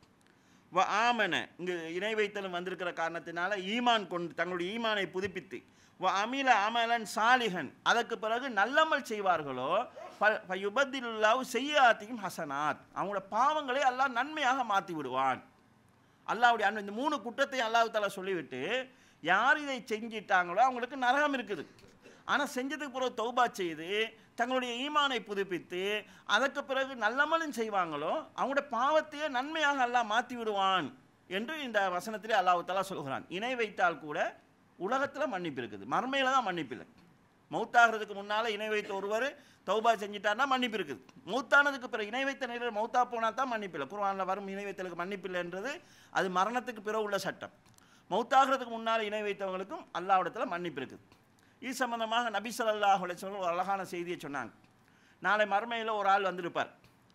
வ ஆமன இங்கு இணை வைத்தலும் வந்திருக்கிற காரணத்தினால ஈமான் கொண்டு தங்களுடைய ஈமானை புதுப்பித்து வ அமில அமலன் சாலிகன் அதற்கு பிறகு நல்லமல் செய்வார்களோ யுபத்திலுல்லாவு செய்யாத்தியும் ஹசனாத் அவங்களோட பாவங்களை அல்லாஹ் நன்மையாக மாற்றி விடுவான் அல்லாஹ்வுடைய அன்பு இந்த மூணு குற்றத்தையும் அல்லாஹ் தாலா சொல்லிவிட்டு யார் இதை செஞ்சிட்டாங்களோ அவங்களுக்கு நரகம் இருக்குது ஆனால் செஞ்சதுக்கு பிறகு தௌபா செய்து தங்களுடைய ஈமானை புதுப்பித்து அதற்கு பிறகு நல்லமலும் செய்வாங்களோ அவங்களோட பாவத்தையே நன்மையாக அல்லாஹ் மாற்றி விடுவான் என்று இந்த வசனத்திலே அல்லாஹ் தாலா சொல்கிறான் இணை வைத்தால் கூட உலகத்தில் மன்னிப்பு இருக்குது மர்மையில் தான் மன்னிப்பு இல்லை மௌத்தாகிறதுக்கு முன்னால் இணை வைத்த ஒருவர் தௌபா செஞ்சிட்டார்னா மன்னிப்பு இருக்குது மௌத்தானதுக்கு பிறகு இணை வைத்த நேரில் மௌத்தா போனால் தான் மன்னிப்பு இல்லை குர்ஆனில் வரும் இணை வைத்தலுக்கு மன்னிப்பு இல்லைன்றது அது மரணத்துக்கு பிறகு உள்ள சட்டம் மௌத்தாகிறதுக்கு முன்னால் இணை வைத்தவங்களுக்கும் அல்லாவிடத்தில் மன்னிப்பு இருக்குது இது சம்பந்தமாக நபி ஸல்லல்லாஹு அலைஹி வஸல்லம் ஒரு அழகான செய்தியை சொன்னாங்க நாளை மறுமையில் ஒரு ஆள் வந்திருப்பார்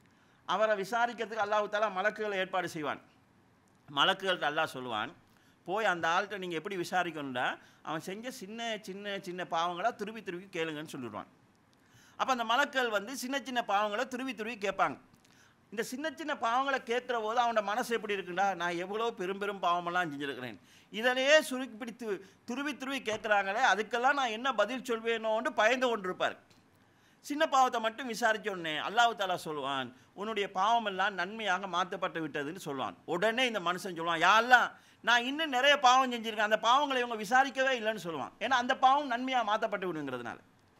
அவரை விசாரிக்கிறதுக்கு அல்லாஹ் தாலா மலக்குகளை ஏற்பாடு செய்வான் மலக்குகள்கிட்ட அல்லாஹ் சொல்லுவான் போய் அந்த ஆள்கிட்ட நீங்கள் எப்படி விசாரிக்கணும்டா அவன் செஞ்ச சின்ன சின்ன சின்ன பாவங்களை திருப்பி திருப்பி கேளுங்கன்னு சொல்லிடுவான் அப்போ அந்த மலக்கள் வந்து சின்ன சின்ன பாவங்களை துருவி துருவி கேட்பாங்க இந்த சின்ன சின்ன பாவங்களை கேட்குற போது அவனோட மனசு எப்படி இருக்குண்டா நான் எவ்வளோ பெரும் பெரும் பாவமெல்லாம் செஞ்சுருக்கிறேன் இதனையே சுருக்கி பிடித்து துருவி துருவி கேட்குறாங்களே அதுக்கெல்லாம் நான் என்ன பதில் சொல்வேனோன்னு பயந்து கொண்டிருப்பார் சின்ன பாவத்தை மட்டும் விசாரிச்ச உடனே அல்லாஹ் தாலா சொல்லுவான் உன்னுடைய பாவமெல்லாம் நன்மையாக மாற்றப்பட்டு விட்டதுன்னு சொல்லுவான் உடனே இந்த மனுஷன் சொல்லுவான் யாரெல்லாம் நான் இன்னும் நிறைய பாவம் செஞ்சுருக்கேன் அந்த பாவங்களை இவங்க விசாரிக்கவே இல்லைன்னு சொல்லுவான் ஏன்னா அந்த பாவம் நன்மையாக மாற்றப்பட்டு விடுங்கிறதுனால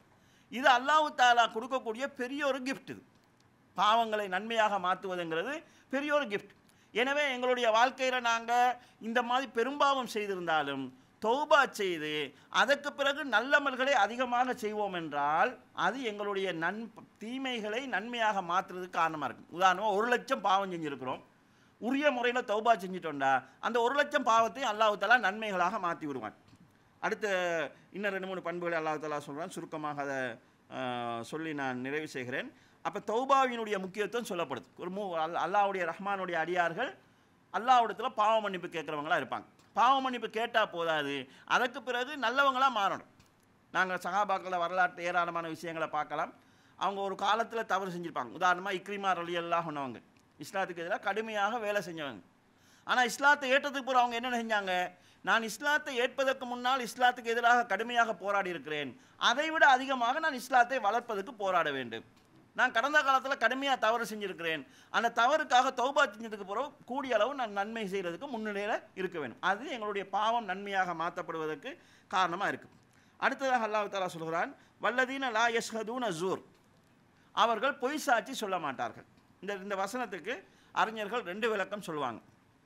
இது அல்லாஹ் தாலா கொடுக்கக்கூடிய பெரிய ஒரு gift இது பாவங்களை நன்மையாக மாற்றுவதுங்கிறது பெரிய ஒரு gift எனவே எங்களுடைய வாழ்க்கையில் நாங்கள் இந்த மாதிரி பெரும்பாவம் செய்திருந்தாலும் தௌபா செய்து அதற்கு பிறகு நல்லமல்களை அதிகமாக செய்வோம் என்றால் அது எங்களுடைய நன் தீமைகளை நன்மையாக மாற்றுறதுக்கு காரணமாக இருக்கும் உதாரணமாக ஒரு லட்சம் பாவம் செஞ்சுருக்கிறோம் உரிய முறையில் தௌபா செஞ்சிட்டோம்டா அந்த ஒரு லட்சம் பாவத்தையும் அல்லாஹ் தஆலா நன்மைகளாக மாற்றி விடுவான் அடுத்த இன்னும் ரெண்டு மூணு பண்புகளை அல்லாஹ் தஆலா சொல்கிறான் சுருக்கமாக அதை ஆஹ், சொல்லி நான் நிறைவு செய்கிறேன் அப்போ தௌபாவினுடைய முக்கியத்துவம் சொல்லப்படுது ஒரு மூ அல்- அல்லாஹ்வுடைய ரஹ்மானுடைய அடியார்கள் அல்லாஹ்விடத்தில் பாவ மன்னிப்பு கேட்குறவங்களா இருப்பாங்க பாவ மன்னிப்பு கேட்டால் போதாது அதற்கு பிறகு நல்லவங்களா மாறணும் நாங்கள் சகாபாக்கள வரலாற்று ஏராளமான விஷயங்களை பார்க்கலாம் அவங்க ஒரு காலத்தில் தவறு செஞ்சுருப்பாங்க உதாரணமாக இக்ரிமா ரலி அல்லாஹ் சொன்னவங்க இஸ்லாத்துக்கு எதிராக கடுமையாக வேலை செஞ்சவங்க ஆனால் இஸ்லாத்தை ஏற்றதுக்கு பிறகு அவங்க என்ன செஞ்சாங்க நான் இஸ்லாத்தை ஏற்பதற்கு முன்னால் இஸ்லாத்துக்கு எதிராக கடுமையாக போராடி இருக்கிறேன் அதை விட அதிகமாக நான் இஸ்லாத்தை வளர்ப்பதற்கு போராட வேண்டும் நான் கடந்த காலத்தில் கடுமையாக தவறு செஞ்சிருக்கிறேன் அந்த தவறுக்காக தௌபா செஞ்சதுக்கு பிறகு கூடிய அளவு நான் நன்மை செய்கிறதுக்கு முன்னிலையில் இருக்க வேண்டும் அது எங்களுடைய பாவம் நன்மையாக மாற்றப்படுவதற்கு காரணமாக இருக்குது அடுத்ததாக அல்லாஹ் தாலா சொல்கிறான் வல்லதீன லா யஷ்ஹதூன ஜூர் அவர்கள் பொய் சாட்சி சொல்ல மாட்டார்கள் இந்த இந்த வசனத்துக்கு அறிஞர்கள் ரெண்டு விளக்கம் சொல்லுவாங்க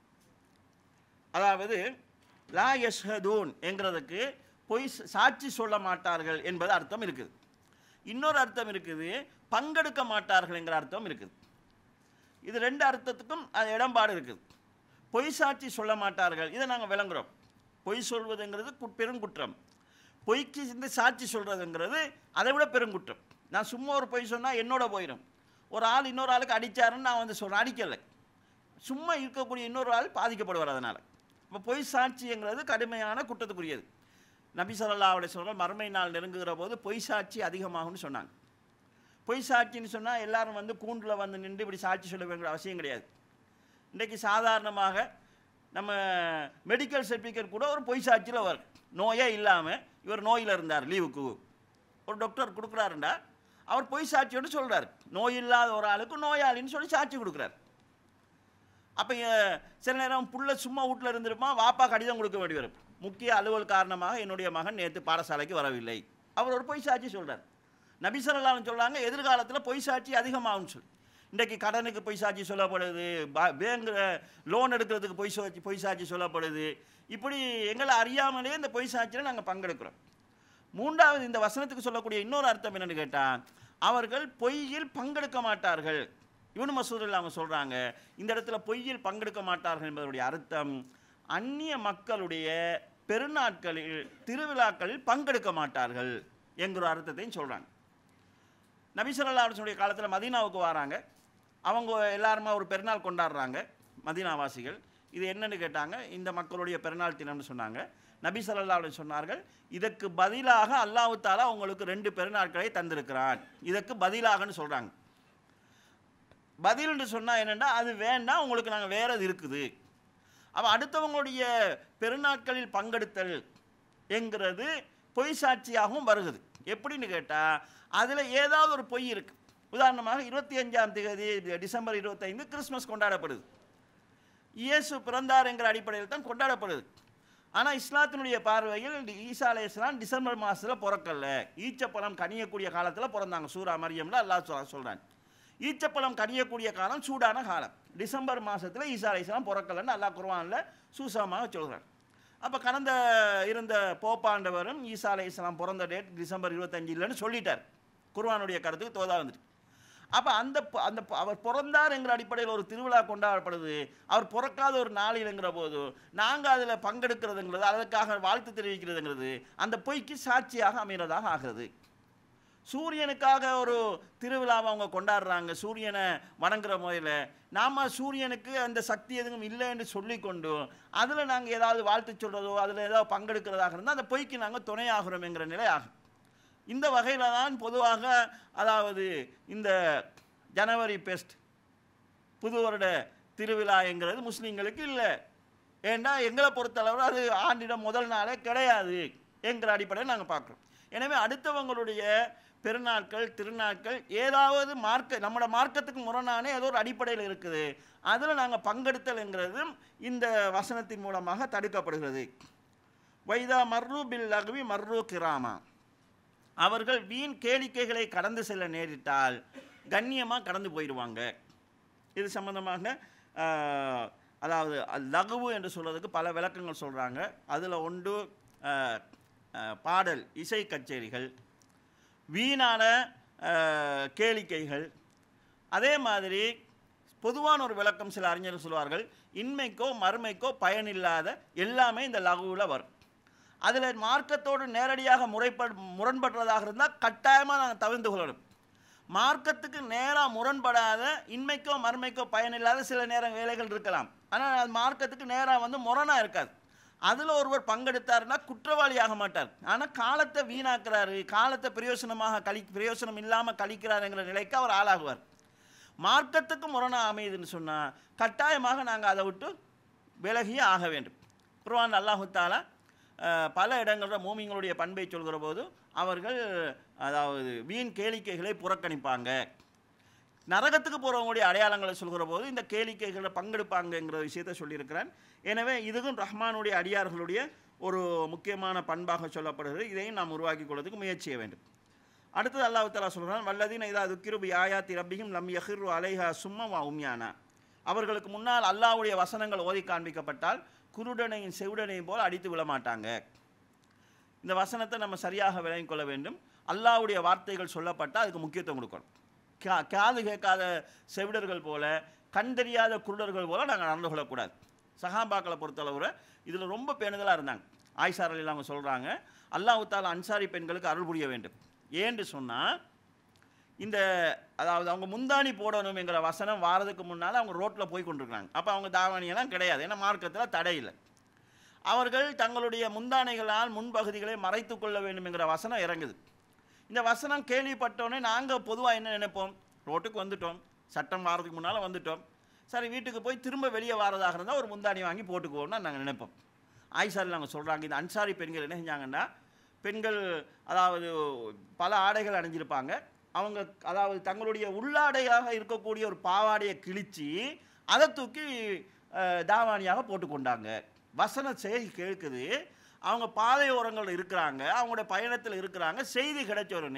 அதாவது லா யஷ்ஹதூன் என்கிறதுக்கு பொய் ச- சாட்சி சொல்ல மாட்டார்கள் என்பது அர்த்தம் இருக்குது இன்னொரு அர்த்தம் இருக்குது பங்கெடுக்க மாட்டார்கள் என்கிற அர்த்தம் இருக்குது இது ரெண்டு அர்த்தத்துக்கும் அது இடம்பாடு இருக்குது பொய் சாட்சி சொல்ல மாட்டார்கள் இதை நாங்கள் விளங்குறோம் பொய் சொல்வதுங்கிறது கு- பெருங்குற்றம் பொய்க்கு இந்த சாட்சி சொல்கிறதுங்கிறது அதை விட பெருங்குற்றம் நான் சும்மா ஒரு பொய் சொன்னால் என்னோட போயிடும் ஒரு ஆள் இன்னொரு ஆளுக்கு அடித்தாருன்னு நான் வந்து சொல்கிறேன் அடிக்கலை சும்மா இருக்கக்கூடிய இன்னொரு ஆள் பாதிக்கப்படுவார் அதனால் இப்போ பொய் சாட்சிங்கிறது கடுமையான குற்றத்துக்குரியது நபி ஸல்லல்லாஹு அலைஹி வஸல்லம் மறுமை நாள் நெருங்குகிற போது பொய் சாட்சி அதிகமாகும்னு சொன்னாங்க பொய் சாட்சின்னு சொன்னால் எல்லாரும் வந்து கூண்டில் வந்து நின்று இப்படி சாட்சி சொல்ல வேண்டிய அவசியம் கிடையாது இன்றைக்கு சாதாரணமாக நம்ம மெடிக்கல் சர்டிஃபிகேட் கூட ஒரு பொய் சாட்சியில் வரும் நோயே இல்லாமல் இவர் நோயில் இருந்தார் லீவுக்கு ஒரு டாக்டர் கொடுக்குறாருண்டா அவர் பொய் சாட்சியோடு சொல்கிறார் நோய் இல்லாத ஒரு ஆளுக்கு நோயாளின்னு சொல்லி சாட்சி கொடுக்குறாரு அப்போ சில நேரம் புள்ள சும்மா வீட்டில் இருந்திருப்பான் வாப்பா கடிதம் கொடுக்க வேண்டி வரும் முக்கிய அலுவல் காரணமாக என்னுடைய மகன் நேற்று பாடசாலைக்கு வரவில்லை அவர் ஒரு பொய் சாட்சி சொல்கிறார் நபி ஸல்லல்லாஹு அலைஹி சொல்கிறாங்க எதிர்காலத்தில் பொய் சாட்சி அதிகமாகும்னு சொல்லி இன்றைக்கு கடனுக்கு பொய் சாட்சி சொல்லப்படுது ப- பேங்க் லோன் எடுக்கிறதுக்கு பொய் சாட்சி பொய் சாட்சி சொல்லப்படுது இப்படி எங்களை அறியாமலே இந்த பொய் சாட்சியில் நாங்கள் பங்கெடுக்கிறோம் மூன்றாவது இந்த வசனத்துக்கு சொல்லக்கூடிய இன்னொரு அர்த்தம் என்னன்னு கேட்டால் அவர்கள் பொய்யில் பங்கெடுக்க மாட்டார்கள் இவனு மசூரில் அவங்க சொல்கிறாங்க இந்த இடத்துல பொய்யில் பங்கெடுக்க மாட்டார்கள் என்பதனுடைய அர்த்தம் அந்நிய மக்களுடைய பெருநாட்களில் திருவிழாக்களில் பங்கெடுக்க மாட்டார்கள் என்கிற அர்த்தத்தையும் சொல்கிறாங்க நபிசல்லா அவர்களுடைய காலத்தில் மதீனாவுக்கு வராங்க அவங்க எல்லாருமே ஒரு பெருநாள் கொண்டாடுறாங்க மதீனாவாசிகள் இது என்னன்னு கேட்டாங்க இந்த மக்களுடைய பெருநாள் தினம்னு சொன்னாங்க நபி ஸல்லல்லாஹு அலைஹி சொன்னார்கள் இதற்கு பதிலாக அல்லாஹ் தாலா உங்களுக்கு ரெண்டு பெருநாட்களை தந்திருக்கிறான் இதற்கு பதிலாகன்னு சொல்கிறாங்க பதில்னு சொன்னால் என்னென்னா அது வேண்டாம் உங்களுக்கு நாங்கள் வேற இது இருக்குது அப்போ அடுத்தவங்களுடைய பெருநாட்களில் பங்கெடுத்தல் என்கிறது பொய் சாட்சியாகவும் வருகிறது எப்படின்னு கேட்டால் அதில் ஏதாவது ஒரு பொய் இருக்குது உதாரணமாக இருபத்தி அஞ்சாம் தேதி டிசம்பர் இருபத்தைந்து கிறிஸ்மஸ் கொண்டாடப்படுது இயேசு பிறந்தார் என்கிற அடிப்படையில் தான் கொண்டாடப்படுது ஆனால் இஸ்லாத்தினுடைய பார்வையில் ஈசா அலையாம் டிசம்பர் மாதத்தில் பிறக்கல ஈச்சப்பழம் கனியக்கூடிய காலத்தில் பிறந்தாங்க சூரா மரியம்ல அல்லாஹ் சொல் சொல்கிறான் ஈச்சப்பழம் கனியக்கூடிய காலம் சூடான காலம் டிசம்பர் மாதத்தில் ஈசா அலையாம் பிறக்கலன்னு அல்லாஹ் குர்ஆனில் சூசகமாக சொல்கிறான் அப்போ கடந்த இருந்த போப்பாண்டவரும் ஈசா அலையாம் பிறந்த டேட் டிசம்பர் இருபத்தஞ்சு இல்லைன்னு சொல்லிட்டார் குர்ஆனுடைய கருத்துக்கு தோதா வந்துட்டு அப்போ அந்த ப- அந்த ப- அவர் பிறந்தார் என்கிற அடிப்படையில் ஒரு திருவிழா கொண்டாடப்படுது அவர் பிறக்காத ஒரு நாளில்ங்கிற போது நாங்கள் அதில் பங்கெடுக்கிறதுங்கிறது அதற்காக வாழ்த்து தெரிவிக்கிறதுங்கிறது அந்த பொய்க்கு சாட்சியாக அமைகிறதாக ஆகிறது சூரியனுக்காக ஒரு திருவிழாவை அவங்க கொண்டாடுறாங்க சூரியனை வணங்குற முறையில் நாம் சூரியனுக்கு அந்த சக்தி எதுவும் இல்லைன்னு சொல்லிக்கொண்டு அதில் நாங்கள் ஏதாவது வாழ்த்து சொல்கிறதோ அதில் ஏதாவது பங்கெடுக்கிறதாக இருந்தால் அந்த பொய்க்கு நாங்கள் துணையாகிறோம்ங்கிற நிலை ஆகும் இந்த வகையில் தான் பொதுவாக அதாவது இந்த ஜனவரி பெஸ்ட் புது வருட திருவிழாங்கிறது முஸ்லீம்களுக்கு இல்லை ஏன்னா எங்களை பொறுத்தளவு அது ஆண்டிடம் முதல் நாளே கிடையாது என்கிற அடிப்படையில் நாங்கள் பார்க்குறோம் எனவே அடுத்தவங்களுடைய பெருநாட்கள் திருநாட்கள் ஏதாவது மார்க்க நம்மளோட மார்க்கத்துக்கு முரணான ஏதோ ஒரு அடிப்படையில் இருக்குது அதில் நாங்கள் பங்கெடுத்தல்ங்கிறதும் இந்த வசனத்தின் மூலமாக தடுக்கப்படுகிறது வைதா மர்ரு பில் லகுவி மர்ரு கிராமா அவர்கள் வீண் கேளிக்கைகளை கடந்து செல்ல நேரிட்டால் கண்ணியமாக கடந்து போயிடுவாங்க இது சம்பந்தமாக ஆஹ், அதாவது அல் லகுவு என்று சொல்றதுக்கு பல விளக்கங்கள் சொல்கிறாங்க அதில் ஒன்று ஆஹ், ஆஹ், பாடல் இசை கச்சேரிகள் வீணான ஆஹ், கேளிக்கைகள் அதே மாதிரி பொதுவான ஒரு விளக்கம் சில அறிஞர்கள் சொல்வார்கள் இன்மைக்கோ மறுமைக்கோ பயனில்லாத எல்லாமே இந்த லகுவில் வரும் அதில் மார்க்கத்தோடு நேரடியாக முறைப்பட் முரண்படுறதாக இருந்தால் கட்டாயமாக நாங்கள் தவிர்த்து கொள்ளணும் மார்க்கத்துக்கு நேராக முரண்படாத இன்மைக்கோ மறுமைக்கோ பயனில்லாத சில நேரம் வேலைகள் இருக்கலாம் ஆனால் அது மார்க்கத்துக்கு நேராக வந்து முரணாக இருக்காது அதில் ஒருவர் பங்கெடுத்தாருன்னா குற்றவாளி ஆக மாட்டார் ஆனால் காலத்தை வீணாக்குறாரு காலத்தை பிரயோசனமாக கழி பிரயோசனம் இல்லாமல் கழிக்கிறாருங்கிற நிலைக்கு அவர் ஆளாகுவார் மார்க்கத்துக்கு முரணாக அமையுதுன்னு சொன்னால் கட்டாயமாக நாங்கள் அதை விட்டு விலகியே ஆக வேண்டும் குர்ஆன் அல்லாஹு தாலா அஹ், பல இடங்களில் மூமிங்களுடைய பண்பை சொல்கிற போது அவர்கள் அதாவது வீண் கேளிக்கைகளை புறக்கணிப்பாங்க நரகத்துக்கு போகிறவங்களுடைய அடையாளங்களை சொல்கிற போது இந்த கேளிக்கைகளை பங்கெடுப்பாங்கங்கிற விஷயத்தை சொல்லியிருக்கிறேன் எனவே இதுவும் ரஹ்மானுடைய அடியார்களுடைய ஒரு முக்கியமான பண்பாக சொல்லப்படுகிறது இதையும் நாம் உருவாக்கி கொள்வதற்கு முயற்சி செய்ய வேண்டும் அடுத்தது அல்லாஹ் தஆலா சொல்கிறான் வல்லதீன இதா துக்கிருபி ஆயாத்தி ரப்பியும் லம் யஹிரு அலைஹா சும்மா வா உம்யானா அவர்களுக்கு முன்னால் அல்லாஹ்வுடைய வசனங்கள் ஓதி காண்பிக்கப்பட்டால் குருடனையும் செவிடனையும் போல் அடித்து விழமாட்டாங்க இந்த வசனத்தை நம்ம சரியாக விளங்கிக் கொள்ள வேண்டும் அல்லாஹ்வுடைய வார்த்தைகள் சொல்லப்பட்டால் அதுக்கு முக்கியத்துவம் கொடுக்கணும் கா காது கேட்காத செவிடர்கள் போல கண் தெரியாத குருடர்கள் போல நாங்கள் நடந்து கொள்ளக்கூடாது சஹாபாக்களை பொறுத்தளவுல இதில் ரொம்ப பேணுதலாக இருந்தாங்க ஆயிஷார் அலியில் அவங்க சொல்கிறாங்க அல்லாஹ் தாலா அன்சாரி பெண்களுக்கு அருள் புரிய வேண்டும் ஏன்னு சொன்னால் இந்த அதாவது அவங்க முந்தாணி போடணுங்கிற வசனம் வாரதுக்கு முன்னால் அவங்க ரோட்டில் போய் கொண்டிருக்காங்க அப்போ அவங்க தாவணியெல்லாம் கிடையாது ஏன்னா மார்க்கத்தில் தடை இல்லை அவர்கள் தங்களுடைய முந்தானைகளால் முன்பகுதிகளை மறைத்து கொள்ள வேண்டும் என்கிற வசனம் இறங்குது இந்த வசனம் கேள்விப்பட்டோன்னே நாங்கள் பொதுவாக என்ன நினைப்போம் ரோட்டுக்கு வந்துட்டோம் சட்டம் வாரதுக்கு முன்னால் வந்துட்டோம் சரி வீட்டுக்கு போய் திரும்ப வெளியே வாரதாக இருந்தால் ஒரு முந்தாணி வாங்கி போட்டுக்குவோம்னு நாங்கள் நினைப்போம் ஆயிஷாரில் அவங்க சொல்கிறாங்க இந்த அன்சாரி பெண்கள் என்ன செஞ்சாங்கன்னா பெண்கள் அதாவது பல ஆடைகள் அணிஞ்சிருப்பாங்க அவங்க அதாவது தங்களுடைய உள்ளாடையாக இருக்கக்கூடிய ஒரு பாவாடையை கிழிச்சு அதை தூக்கி அஹ், தாவாணியாக போட்டுக்கொண்டாங்க வசன செய்தி கேட்குது அவங்க பாதையோரங்கள் இருக்கிறாங்க அவங்களுடைய பயணத்தில் இருக்கிறாங்க செய்தி கிடைச்ச உடனே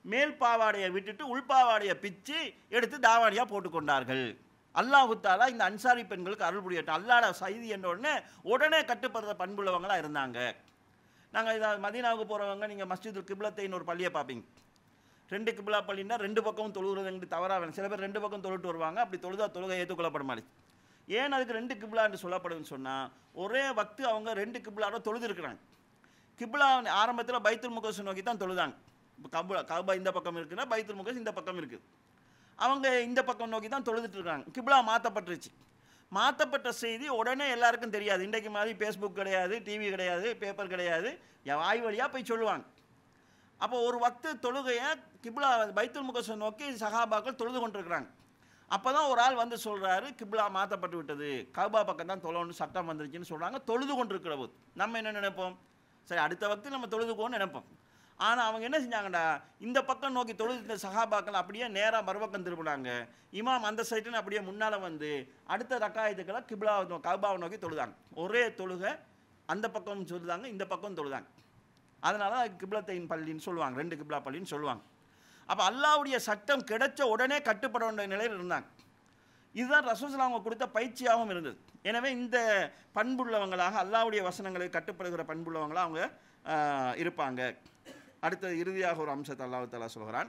மேல் பாவாடையை விட்டுட்டு உள்பாவாடையை பிச்சு எடுத்து தாவாணியாக போட்டுக்கொண்டார்கள் அல்லாஹு தாலா இந்த அன்சாரி பெண்களுக்கு அருள் புரியட்டும் அல்லாட செய்தி என்ற உடனே உடனே கட்டுப்படுற பண்புள்ளவங்களா இருந்தாங்க நாங்கள் இதை மதீனாவுக்கு போகிறவங்க நீங்கள் மஸ்ஜிதுல் கிப்லத்தைன்னு ஒரு பள்ளியை பார்ப்பீங்க ரெண்டு கிப்லா பள்ளின்னா ரெண்டு பக்கமும் தொழுகிறது தவறாக வேணும் சில பேர் ரெண்டு பக்கம் தொழுட்டு வருவாங்க அப்படி தொழுதா தொழுகை ஏற்றுக்கொள்ளப்பட மாதிரி ஏன் அதுக்கு ரெண்டு கிப்லா என்று சொல்லப்படுதுன்னு சொன்னால் ஒரே வக்து அவங்க ரெண்டு கிப்லாவோட தொழுது இருக்கிறாங்க கிப்லா ஆரம்பத்தில் பைத்துல் முகஸ் நோக்கி தான் தொழுதாங்க இப்போ கபுலா கபா இந்த பக்கம் இருக்குன்னா பைத்துல் முகஸ் இந்த பக்கம் இருக்குது அவங்க இந்த பக்கம் நோக்கி தான் தொழுதுட்டு இருக்காங்க கிப்லா மாற்றப்பட்டுருச்சு மாற்றப்பட்ட செய்தி உடனே எல்லாருக்கும் தெரியாது இன்றைக்கு மாதிரி ஃபேஸ்புக் கிடையாது டிவி கிடையாது பேப்பர் கிடையாது என் வாய் வழியாக போய் சொல்லுவாங்க அப்போ ஒரு வக்து தொழுகையை கிப்லா பைத்துல் முகஸை நோக்கி சஹாபாக்கள் தொழுது கொண்டிருக்கிறாங்க அப்போ தான் ஒரு ஆள் வந்து சொல்கிறாரு கிப்லா மாற்றப்பட்டு விட்டது கபா பக்கம் தான் தொழணும்னு சட்டம் வந்துருச்சுன்னு சொல்கிறாங்க தொழுது கொண்டிருக்கிற போது நம்ம என்ன நினைப்போம் சரி அடுத்த வக்து நம்ம தொழுதுக்கோன்னு நினைப்போம் ஆனால் அவங்க என்ன செஞ்சாங்கடா இந்த பக்கம் நோக்கி தொழுது சஹாபாக்கள் அப்படியே நேராக மறுபக்கம் திரும்பினாங்க இமாம் அந்த சைட்டுன்னு அப்படியே முன்னால் வந்து அடுத்த ரக்காயத்துக்கெல்லாம் கிப்லா கபாவை நோக்கி தொழுதாங்க ஒரே தொழுகை அந்த பக்கம் சொல்லுதாங்க இந்த பக்கம் தொழுதாங்க அதனால தான் கிப்லத்தைன் பள்ளின்னு சொல்லுவாங்க ரெண்டு கிப்லா பள்ளின்னு சொல்லுவாங்க அப்போ அல்லாவுடைய சட்டம் கிடைச்ச உடனே கட்டுப்பட வேண்டிய நிலையில் இருந்தாங்க இதுதான் ரசூசலாம் அவங்க கொடுத்த பயிற்சியாகவும் இருந்தது எனவே இந்த பண்புள்ளவங்களாக அல்லாவுடைய வசனங்களுக்கு கட்டுப்படுகிற பண்புள்ளவங்களாக அவங்க ஆஹ், இருப்பாங்க அடுத்த இறுதியாக ஒரு அம்சத்தை அல்லாஹ் தஆலா சொல்கிறான்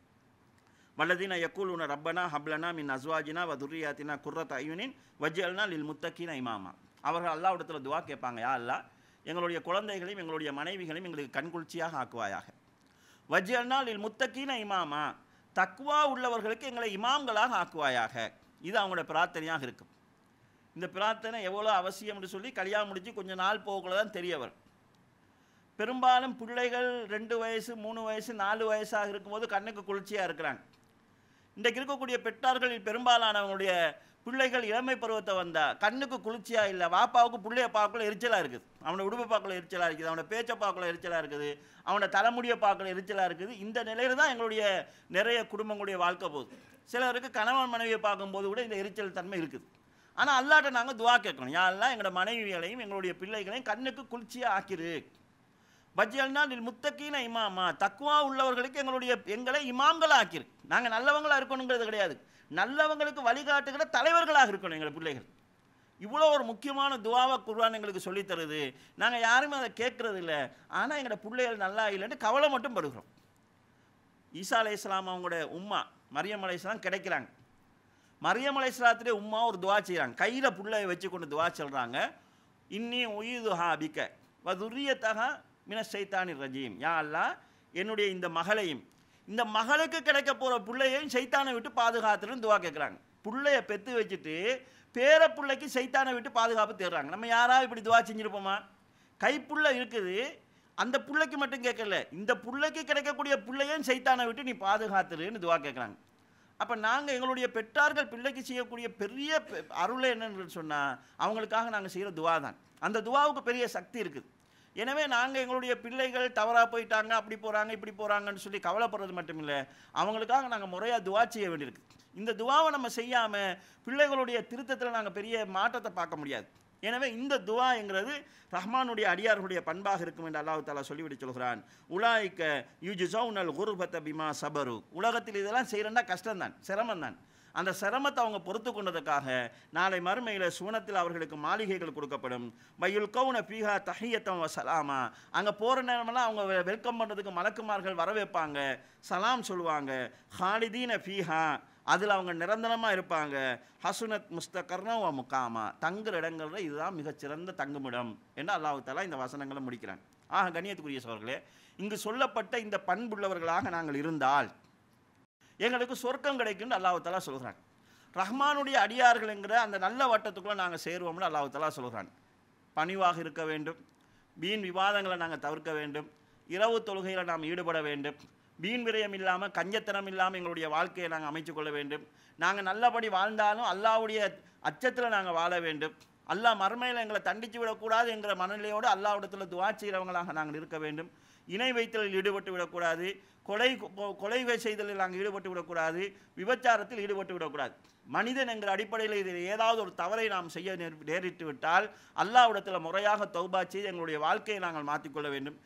வல்லதீன யக்கூலுன ரப்பனா ஹப்லனா மின் அஸ்வாஜினா வ துர்ரியாத்தினா குர்ரத் அயுனின் வஜ்ஜல்னா லில் முத்தக்கீன இமாமா அவர்கள் அல்லாஹ்விடத்தில் துவா கேட்பாங்க யா அல்லாஹ் எங்களுடைய குழந்தைகளையும் எங்களுடைய மனைவிகளையும் எங்களுக்கு கண்குளிர்ச்சியாக ஆக்குவாயாக வஜ்ஜல்னா லில் முத்தக்கீன இமாமா தக்வா உள்ளவர்களுக்கு எங்களை இமாம்களாக ஆக்குவாயாக இது அவங்களோட பிரார்த்தனையாக இருக்கும் இந்த பிரார்த்தனை எவ்வளோ அவசியம்னு சொல்லி கல்யாணம் முடிச்சு கொஞ்ச நாள் போகக்குள்ள தான் தெரிய வரும் பெரும்பாலும் பிள்ளைகள் ரெண்டு வயசு மூணு வயசு நாலு வயசாக இருக்கும்போது கண்ணுக்கு குளிர்ச்சியாக இருக்கிறாங்க இன்றைக்கு இருக்கக்கூடிய பெற்றார்களில் பெரும்பாலானவங்களுடைய பிள்ளைகள் இளமை பருவத்தை வந்தா கண்ணுக்கு குளிர்ச்சியாக இல்லை வாப்பாவுக்கு பிள்ளைய பார்க்கல எரிச்சலாக இருக்குது அவனை உடுப்பை பார்க்கல எரிச்சலாக இருக்குது அவனை பேச்சை பார்க்கல எரிச்சலாக இருக்குது அவனை தலைமுடியை பார்க்கல எரிச்சலாக இருக்குது இந்த நிலையில் தான் எங்களுடைய நிறைய குடும்பங்களுடைய வாழ்க்கை போகுது சிலருக்கு கணவன் மனைவியை பார்க்கும்போது கூட இந்த எரிச்சல் தன்மை இருக்குது ஆனால் அல்லாட்ட நாங்கள் துவா கேட்கணும் யாரெல்லாம் எங்களோட மனைவிகளையும் எங்களுடைய பிள்ளைகளையும் கண்ணுக்கு குளிர்ச்சியாக ஆக்கிரு பஜ்ஜல்னா நில் முத்தக்கீன இமாமா தக்குவா உள்ளவர்களுக்கு எங்களுடைய எங்களை இமாம்களா ஆக்கிரு நாங்கள் நல்லவங்களா இருக்கணுங்கிறது கிடையாது நல்லவங்களுக்கு வழிகாட்டுகிற தலைவர்களாக இருக்கணும் எங்கள் பிள்ளைகள் இவ்வளோ ஒரு முக்கியமான துவாவை குர்ஆன் எங்களுக்கு சொல்லித் தருது நாங்கள் யாருமே அதை கேட்கறது இல்லை ஆனால் எங்களோட பிள்ளைகள் நல்லா இல்லைன்னு கவலை மட்டும் படுகிறோம் ஈசா அலை இஸ்லாம் அவங்களோட உம்மா மரியம் அலை இஸ்லாம் கிடைக்கிறாங்க மரியம் அலை இஸ்லாத்துலேயே உம்மா ஒரு துவா செய்கிறாங்க கையில் புள்ளைய வச்சு கொண்டு துவா சொல்கிறாங்க இன்னி உயிதுஹா அபிக்க வதுரியத்தகா மின சைத்தானி ரஜீம் யா அல்லாஹ் என்னுடைய இந்த மகளையும் இந்த மகளுக்கு கிடைக்க போகிற பிள்ளையையும் சைத்தானை விட்டு பாதுகாத்துருன்னு துவா கேட்குறாங்க புள்ளைய பெற்று வச்சுட்டு பேர பிள்ளைக்கு சைத்தானை விட்டு பாதுகாப்பு தேடுறாங்க நம்ம யாராவது இப்படி துவா செஞ்சுருப்போமா கைப்புள்ள இருக்குது அந்த புள்ளைக்கு மட்டும் கேட்கல இந்த புள்ளைக்கு கிடைக்கக்கூடிய பிள்ளையும் சைத்தானை விட்டு நீ பாதுகாத்துருன்னு துவா கேட்குறாங்க அப்போ நாங்கள் எங்களுடைய பெற்றார்கள் பிள்ளைக்கு செய்யக்கூடிய பெரிய பெ- அருள் என்னன்னு சொன்னால் அவங்களுக்காக நாங்கள் செய்கிற துவா தான் அந்த துவாவுக்கு பெரிய சக்தி இருக்குது எனவே நாங்கள் எங்களுடைய பிள்ளைகள் தவறாக போயிட்டாங்க அப்படி போகிறாங்க இப்படி போகிறாங்கன்னு சொல்லி கவலைப்படுறது மட்டும் இல்லை அவங்களுக்காக நாங்கள் முறையாக துவா செய்ய வேண்டியிருக்கு இந்த துவாவை நம்ம செய்யாமல் பிள்ளைகளுடைய திருத்தத்தில் நாங்கள் பெரிய மாற்றத்தை பார்க்க முடியாது எனவே இந்த துவாங்கிறது ரஹ்மானுடைய அடியார்களுடைய பண்பாக இருக்கும் என்று அல்லாஹ் தாலா சொல்லிவிட்டு சொல்கிறான் உலாய்க்க யுஜுசௌனல் குருபத்த பிமா சபரு உலகத்தில் இதெல்லாம் செய்கிறேன்னா கஷ்டம்தான் சிரமம்தான் அந்த சிரமத்தை அவங்க பொறுத்து கொண்டதுக்காக நாளை மறுமையில் சுவனத்தில் அவர்களுக்கு மாளிகைகள் கொடுக்கப்படும் மையுல் கவுன பீஹா தஹியத்தம் வ சலாமா அங்கே போகிற நேரமெல்லாம் அவங்க வெ- வெல்கம் பண்ணுறதுக்கு மலக்குமார்கள் வரவேற்பாங்க சலாம் சொல்லுவாங்க ஹாலிதீன ஃபீஹா அதில் அவங்க நிரந்தரமாக இருப்பாங்க ஹசுனத் முஸ்தகர்னா வ முகாமா தங்குற இடங்கள்ல இதுதான் மிகச்சிறந்த தங்குமிடம் என்று அல்லாஹ் தஆலா இந்த வசனங்களை முடிக்கிறாங்க ஆக கண்ணியத்துக்குரிய சோர்களே இங்கு சொல்லப்பட்ட இந்த பண்புள்ளவர்களாக நாங்கள் இருந்தால் எங்களுக்கு சொர்க்கம் கிடைக்கும்னு அல்லாஹ் தஆலா சொல்கிறான் ரஹ்மானுடைய அடியார்கள் என்கிற அந்த நல்ல வட்டத்துக்குள்ளே நாங்கள் சேருவோம்னு அல்லாஹ் தஆலா சொல்கிறான் பணிவாக இருக்க வேண்டும் வீண் விவாதங்களை நாங்கள் தவிர்க்க வேண்டும் இரவு தொழுகையில் நாம் ஈடுபட வேண்டும் வீண் விரயம் இல்லாமல் கஞ்சத்தனம் இல்லாமல் எங்களுடைய வாழ்க்கையை நாங்கள் அமைத்துக் கொள்ள வேண்டும் நாங்கள் நல்லபடி வாழ்ந்தாலும் அல்லாஹ்வுடைய அச்சத்தில் நாங்கள் வாழ வேண்டும் அல்லாஹ் மறுமையில் எங்களை தண்டித்து விடக்கூடாது என்கிற மனநிலையோடு அல்லாஹ்விடத்தில் துவா செய்கிறவங்களாக நாங்கள் இருக்க வேண்டும் இணை வைத்தலில் ஈடுபட்டு விடக்கூடாது கொலை கொ- கொலை செய்தலில் நாங்கள் ஈடுபட்டு விடக்கூடாது விபச்சாரத்தில் ஈடுபட்டு விடக்கூடாது மனிதன் என்கிற அடிப்படையில் இதில் ஏதாவது ஒரு தவறை நாம் செய்ய நேர்- நேரிட்டு விட்டால் அல்லாஹ்விடத்தில் முறையாக தௌபா செய்து எங்களுடைய வாழ்க்கையை நாங்கள் மாற்றிக்கொள்ள வேண்டும்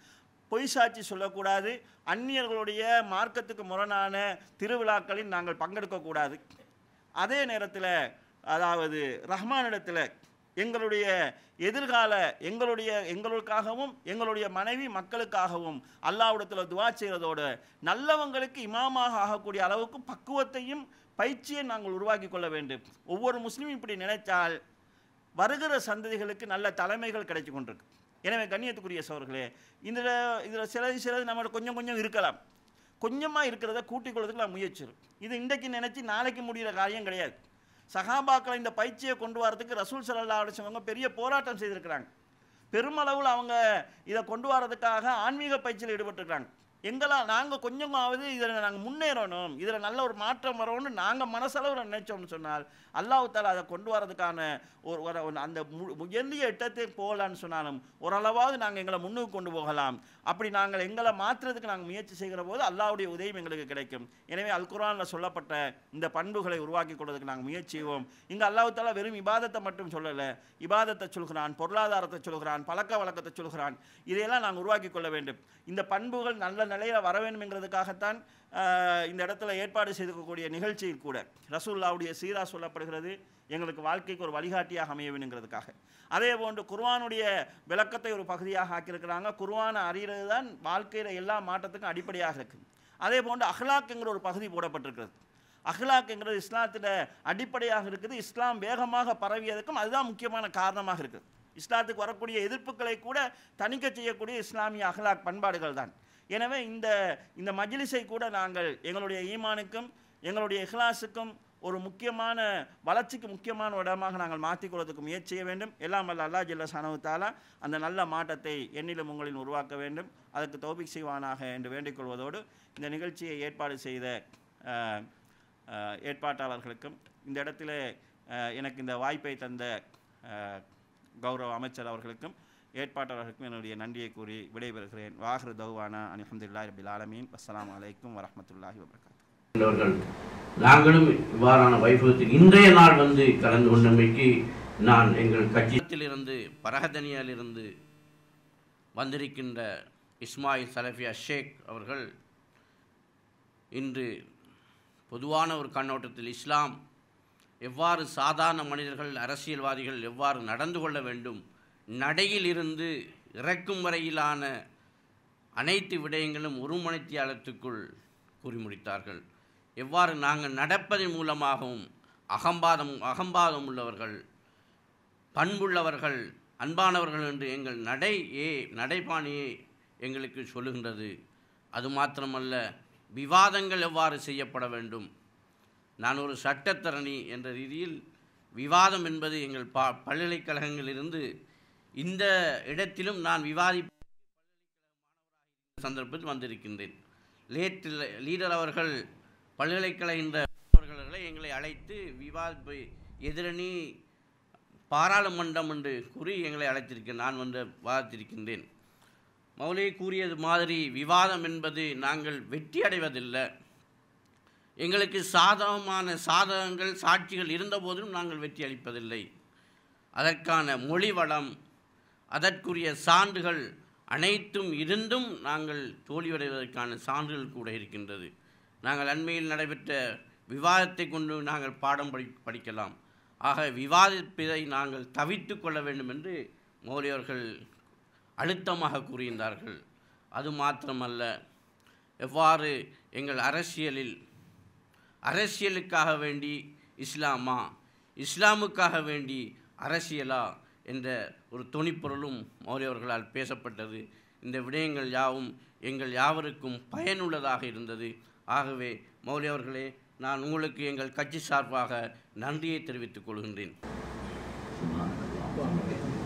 பொய் சாட்சி சொல்லக்கூடாது அந்நியர்களுடைய மார்க்கத்துக்கு முரணான திருவிழாக்களில் நாங்கள் பங்கெடுக்கக்கூடாது அதே நேரத்தில் அதாவது ரஹ்மானிடத்தில் எங்களுடைய எதிர்கால எங்களுடைய எங்களுக்காகவும் எங்களுடைய மனைவி மக்களுக்காகவும் அல்லாஹ்விடத்தில் துவா செய்கிறதோடு நல்லவங்களுக்கு இமாமாக ஆகக்கூடிய அளவுக்கு பக்குவத்தையும் பயிற்சியை நாங்கள் உருவாக்கி கொள்ள வேண்டும் ஒவ்வொரு முஸ்லீமும் இப்படி நினைத்தால் வருகிற சந்ததிகளுக்கு நல்ல தலைமைகள் கிடைச்சு கொண்டிருக்கு எனவே கண்ணியத்துக்குரிய சோர்களே இதில் இதில் சிலது சிலது நம்ம கொஞ்சம் கொஞ்சம் இருக்கலாம் கொஞ்சமாக இருக்கிறத கூட்டிக் கொள்றதுக்கு நான் முயற்சிடும் இது இன்றைக்கு நினச்சி நாளைக்கு முடிகிற காரியம் கிடையாது சகாபாக்களை இந்த பயிற்சியை கொண்டு வரதுக்கு ரசூல் சல்லா அலிசவங்க பெரிய போராட்டம் செய்திருக்கிறாங்க பெருமளவில் அவங்க இதை கொண்டு வரதுக்காக ஆன்மீக பயிற்சியில் ஈடுபட்டிருக்காங்க எங்களால் நாங்கள் கொஞ்சமாவது இதில் நாங்கள் முன்னேறணும் இதில் நல்ல ஒரு மாற்றம் வரணும்னு நாங்கள் மனசளவில் நினைச்சோம்னு சொன்னால் அல்லாஹ் தாலா அதை கொண்டு வரதுக்கான ஒரு ஒரு ஒரு அந்த மு- உயர்ந்திய இடத்தை போகலான்னு சொன்னாலும் ஓரளவாவது நாங்கள் எங்களை முன்னுக்கு கொண்டு போகலாம் அப்படி நாங்கள் எங்களை மாற்றுறதுக்கு நாங்கள் முயற்சி செய்கிற போது அல்லாஹ்வுடைய உதவி எங்களுக்கு கிடைக்கும் எனவே அல் குர்ஆனில் சொல்லப்பட்ட இந்த பண்புகளை உருவாக்கி கொள்வதற்கு நாங்கள் முயற்சி செய்வோம் இங்கே அல்லாஹ் தாலா வெறும் இபாதத்தை மட்டும் சொல்லலை இபாதத்தை சொல்கிறான் பொருளாதாரத்தை சொல்கிறான் பழக்க வழக்கத்தை சொல்கிறான் இதையெல்லாம் நாங்கள் உருவாக்கி கொள்ள வேண்டும் இந்த பண்புகள் நல்ல நிலையில் வர வேண்டும் என்கிறதுக்காகத்தான் ஆஹ், இந்த இடத்துல ஏற்பாடு செய்திருக்கக்கூடிய நிகழ்ச்சியில் கூட ரசூல்லாவுடைய சீரா சொல்லப்படுகிறது எங்களுக்கு வாழ்க்கைக்கு ஒரு வழிகாட்டியாக அமைய வேணுங்கிறதுக்காக அதே போன்று குர்ஆனுடைய விளக்கத்தை ஒரு பகுதியாக ஆக்கியிருக்கிறாங்க குர்ஆனை அறிகிறது தான் வாழ்க்கையில் எல்லா மாற்றத்துக்கும் அடிப்படையாக இருக்குது அதே போன்று அஹ்லாக்ங்கிற ஒரு பகுதி போடப்பட்டிருக்கிறது அஹ்லாக்ங்கிறது இஸ்லாத்தில் அடிப்படையாக இருக்குது இஸ்லாம் வேகமாக பரவியதுக்கும் அதுதான் முக்கியமான காரணமாக இருக்குது இஸ்லாத்துக்கு வரக்கூடிய எதிர்ப்புகளை கூட தணிக்க செய்யக்கூடிய இஸ்லாமிய அஹ்லாக் பண்பாடுகள் தான் எனவே இந்த இந்த மஜ்லிஸை கூட நாங்கள் எங்களுடைய ஈமானுக்கும் எங்களுடைய இஹ்லாஸுக்கும் ஒரு முக்கியமான வளர்ச்சிக்கு முக்கியமான இடமாக நாங்கள் மாற்றிக்கொள்வதற்கு முயற்சி செய்ய வேண்டும் எல்லாம் வல்ல அல்லாஹ் ஜல்ல ஷானஹு தஆலா அந்த நல்ல மாற்றத்தை என்னிலும் உங்களில் உருவாக்க வேண்டும் அதற்கு தௌபிக் செய்வானாக என்று வேண்டிக் கொள்வதோடு இந்த நிகழ்ச்சியை ஏற்பாடு செய்த அஹ், அஹ், ஏற்பாட்டாளர்களுக்கும் இந்த இடத்துல அஹ், எனக்கு இந்த வாய்ப்பை தந்த அஹ், கௌரவ அமைச்சர் அவர்களுக்கும் ஏற்பாட்டாளர்களுக்கும் என்னுடைய நன்றியை கூறி விடைபெறுகிறேன் வாஹ்ரு தௌவானா அனிஹம்துல்லாஹி ரபில் ஆலமீன் அஸ்ஸலாமு அலைக்கும் வரஹ்மத்துல்லாஹி வபரகாத்துஹு உள்ளவர்கள் நாங்களும் இவ்வாறான வைபவத்தில் இன்றைய நாள் வந்து கலந்து கொண்டமைக்கு நான் எங்கள் கட்சியிலிருந்து பரகதனியாலிருந்து வந்திருக்கின்ற இஸ்மாயில் சலஃபியா ஷேக் அவர்கள் இன்று பொதுவான ஒரு கண்ணோட்டத்தில் இஸ்லாம் எவ்வாறு சாதாரண மனிதர்கள் அரசியல்வாதிகள் எவ்வாறு நடந்து கொள்ள வேண்டும் நடையில் இருந்து இறக்கும் வரையிலான அனைத்து விடயங்களும் ஒரு மணித்தியாலத்துக்குள் கூறி முடித்தார்கள் எவ்வாறு நாங்கள் நடப்பதன் மூலமாகவும் அகம்பாதம் அகம்பாதம் உள்ளவர்கள் பண்புள்ளவர்கள் அன்பானவர்கள் என்று எங்கள் நடை ஏ நடைபாணியை எங்களுக்கு சொல்லுகின்றது அது மாத்திரமல்ல விவாதங்கள் எவ்வாறு செய்யப்பட வேண்டும் நான் ஒரு சட்டத்தரணி என்ற ரீதியில் விவாதம் என்பது எங்கள் பா பல்கலைக்கழகங்களிலிருந்து இந்த இடத்திலும் நான் விவாதி சந்தர்ப்பத்தில் வந்திருக்கின்றேன் லேட் லீடர் அவர்கள் பல்கலைக்கழக அவர்களை எங்களை அழைத்து விவாதிப்பு எதிரணி பாராளுமன்றம் என்று கூறி எங்களை அழைத்திருக்கிறேன் நான் வந்து வாதித்திருக்கின்றேன் மௌலே கூறியது மாதிரி விவாதம் என்பது நாங்கள் வெற்றி அடைவதில்லை எங்களுக்கு சாதகமான சாதகங்கள் சாட்சிகள் இருந்தபோதிலும் நாங்கள் வெற்றி அளிப்பதில்லை அதற்கான மொழி வளம் அதற்குரிய சான்றுகள் அனைத்தும் இருந்தும் நாங்கள் தோல்வியடைவதற்கான சான்றுகள் கூட இருக்கின்றது நாங்கள் அண்மையில் நடைபெற்ற விவாதத்தை கொண்டு நாங்கள் பாடம் படி படிக்கலாம் ஆக விவாதிப்பதை நாங்கள் தவித்து கொள்ள வேண்டும் என்று மௌலி அவர்கள் அழுத்தமாக கூறியிருந்தார்கள் அது மாத்திரமல்ல எவ்வாறு எங்கள் அரசியலில் அரசியலுக்காக வேண்டி இஸ்லாமா இஸ்லாமுக்காக வேண்டி அரசியலா என்ற ஒரு துணிப்பொருளும் மௌலி அவர்களால் பேசப்பட்டது இந்த விடயங்கள் யாவும் எங்கள் யாவருக்கும் பயனுள்ளதாக இருந்தது ஆகவே மௌலி அவர்களே நான் உங்களுக்கு எங்கள் கட்சி சார்பாக நன்றியை தெரிவித்துக் கொள்கின்றேன் சுப்ஹானல்லாஹ்.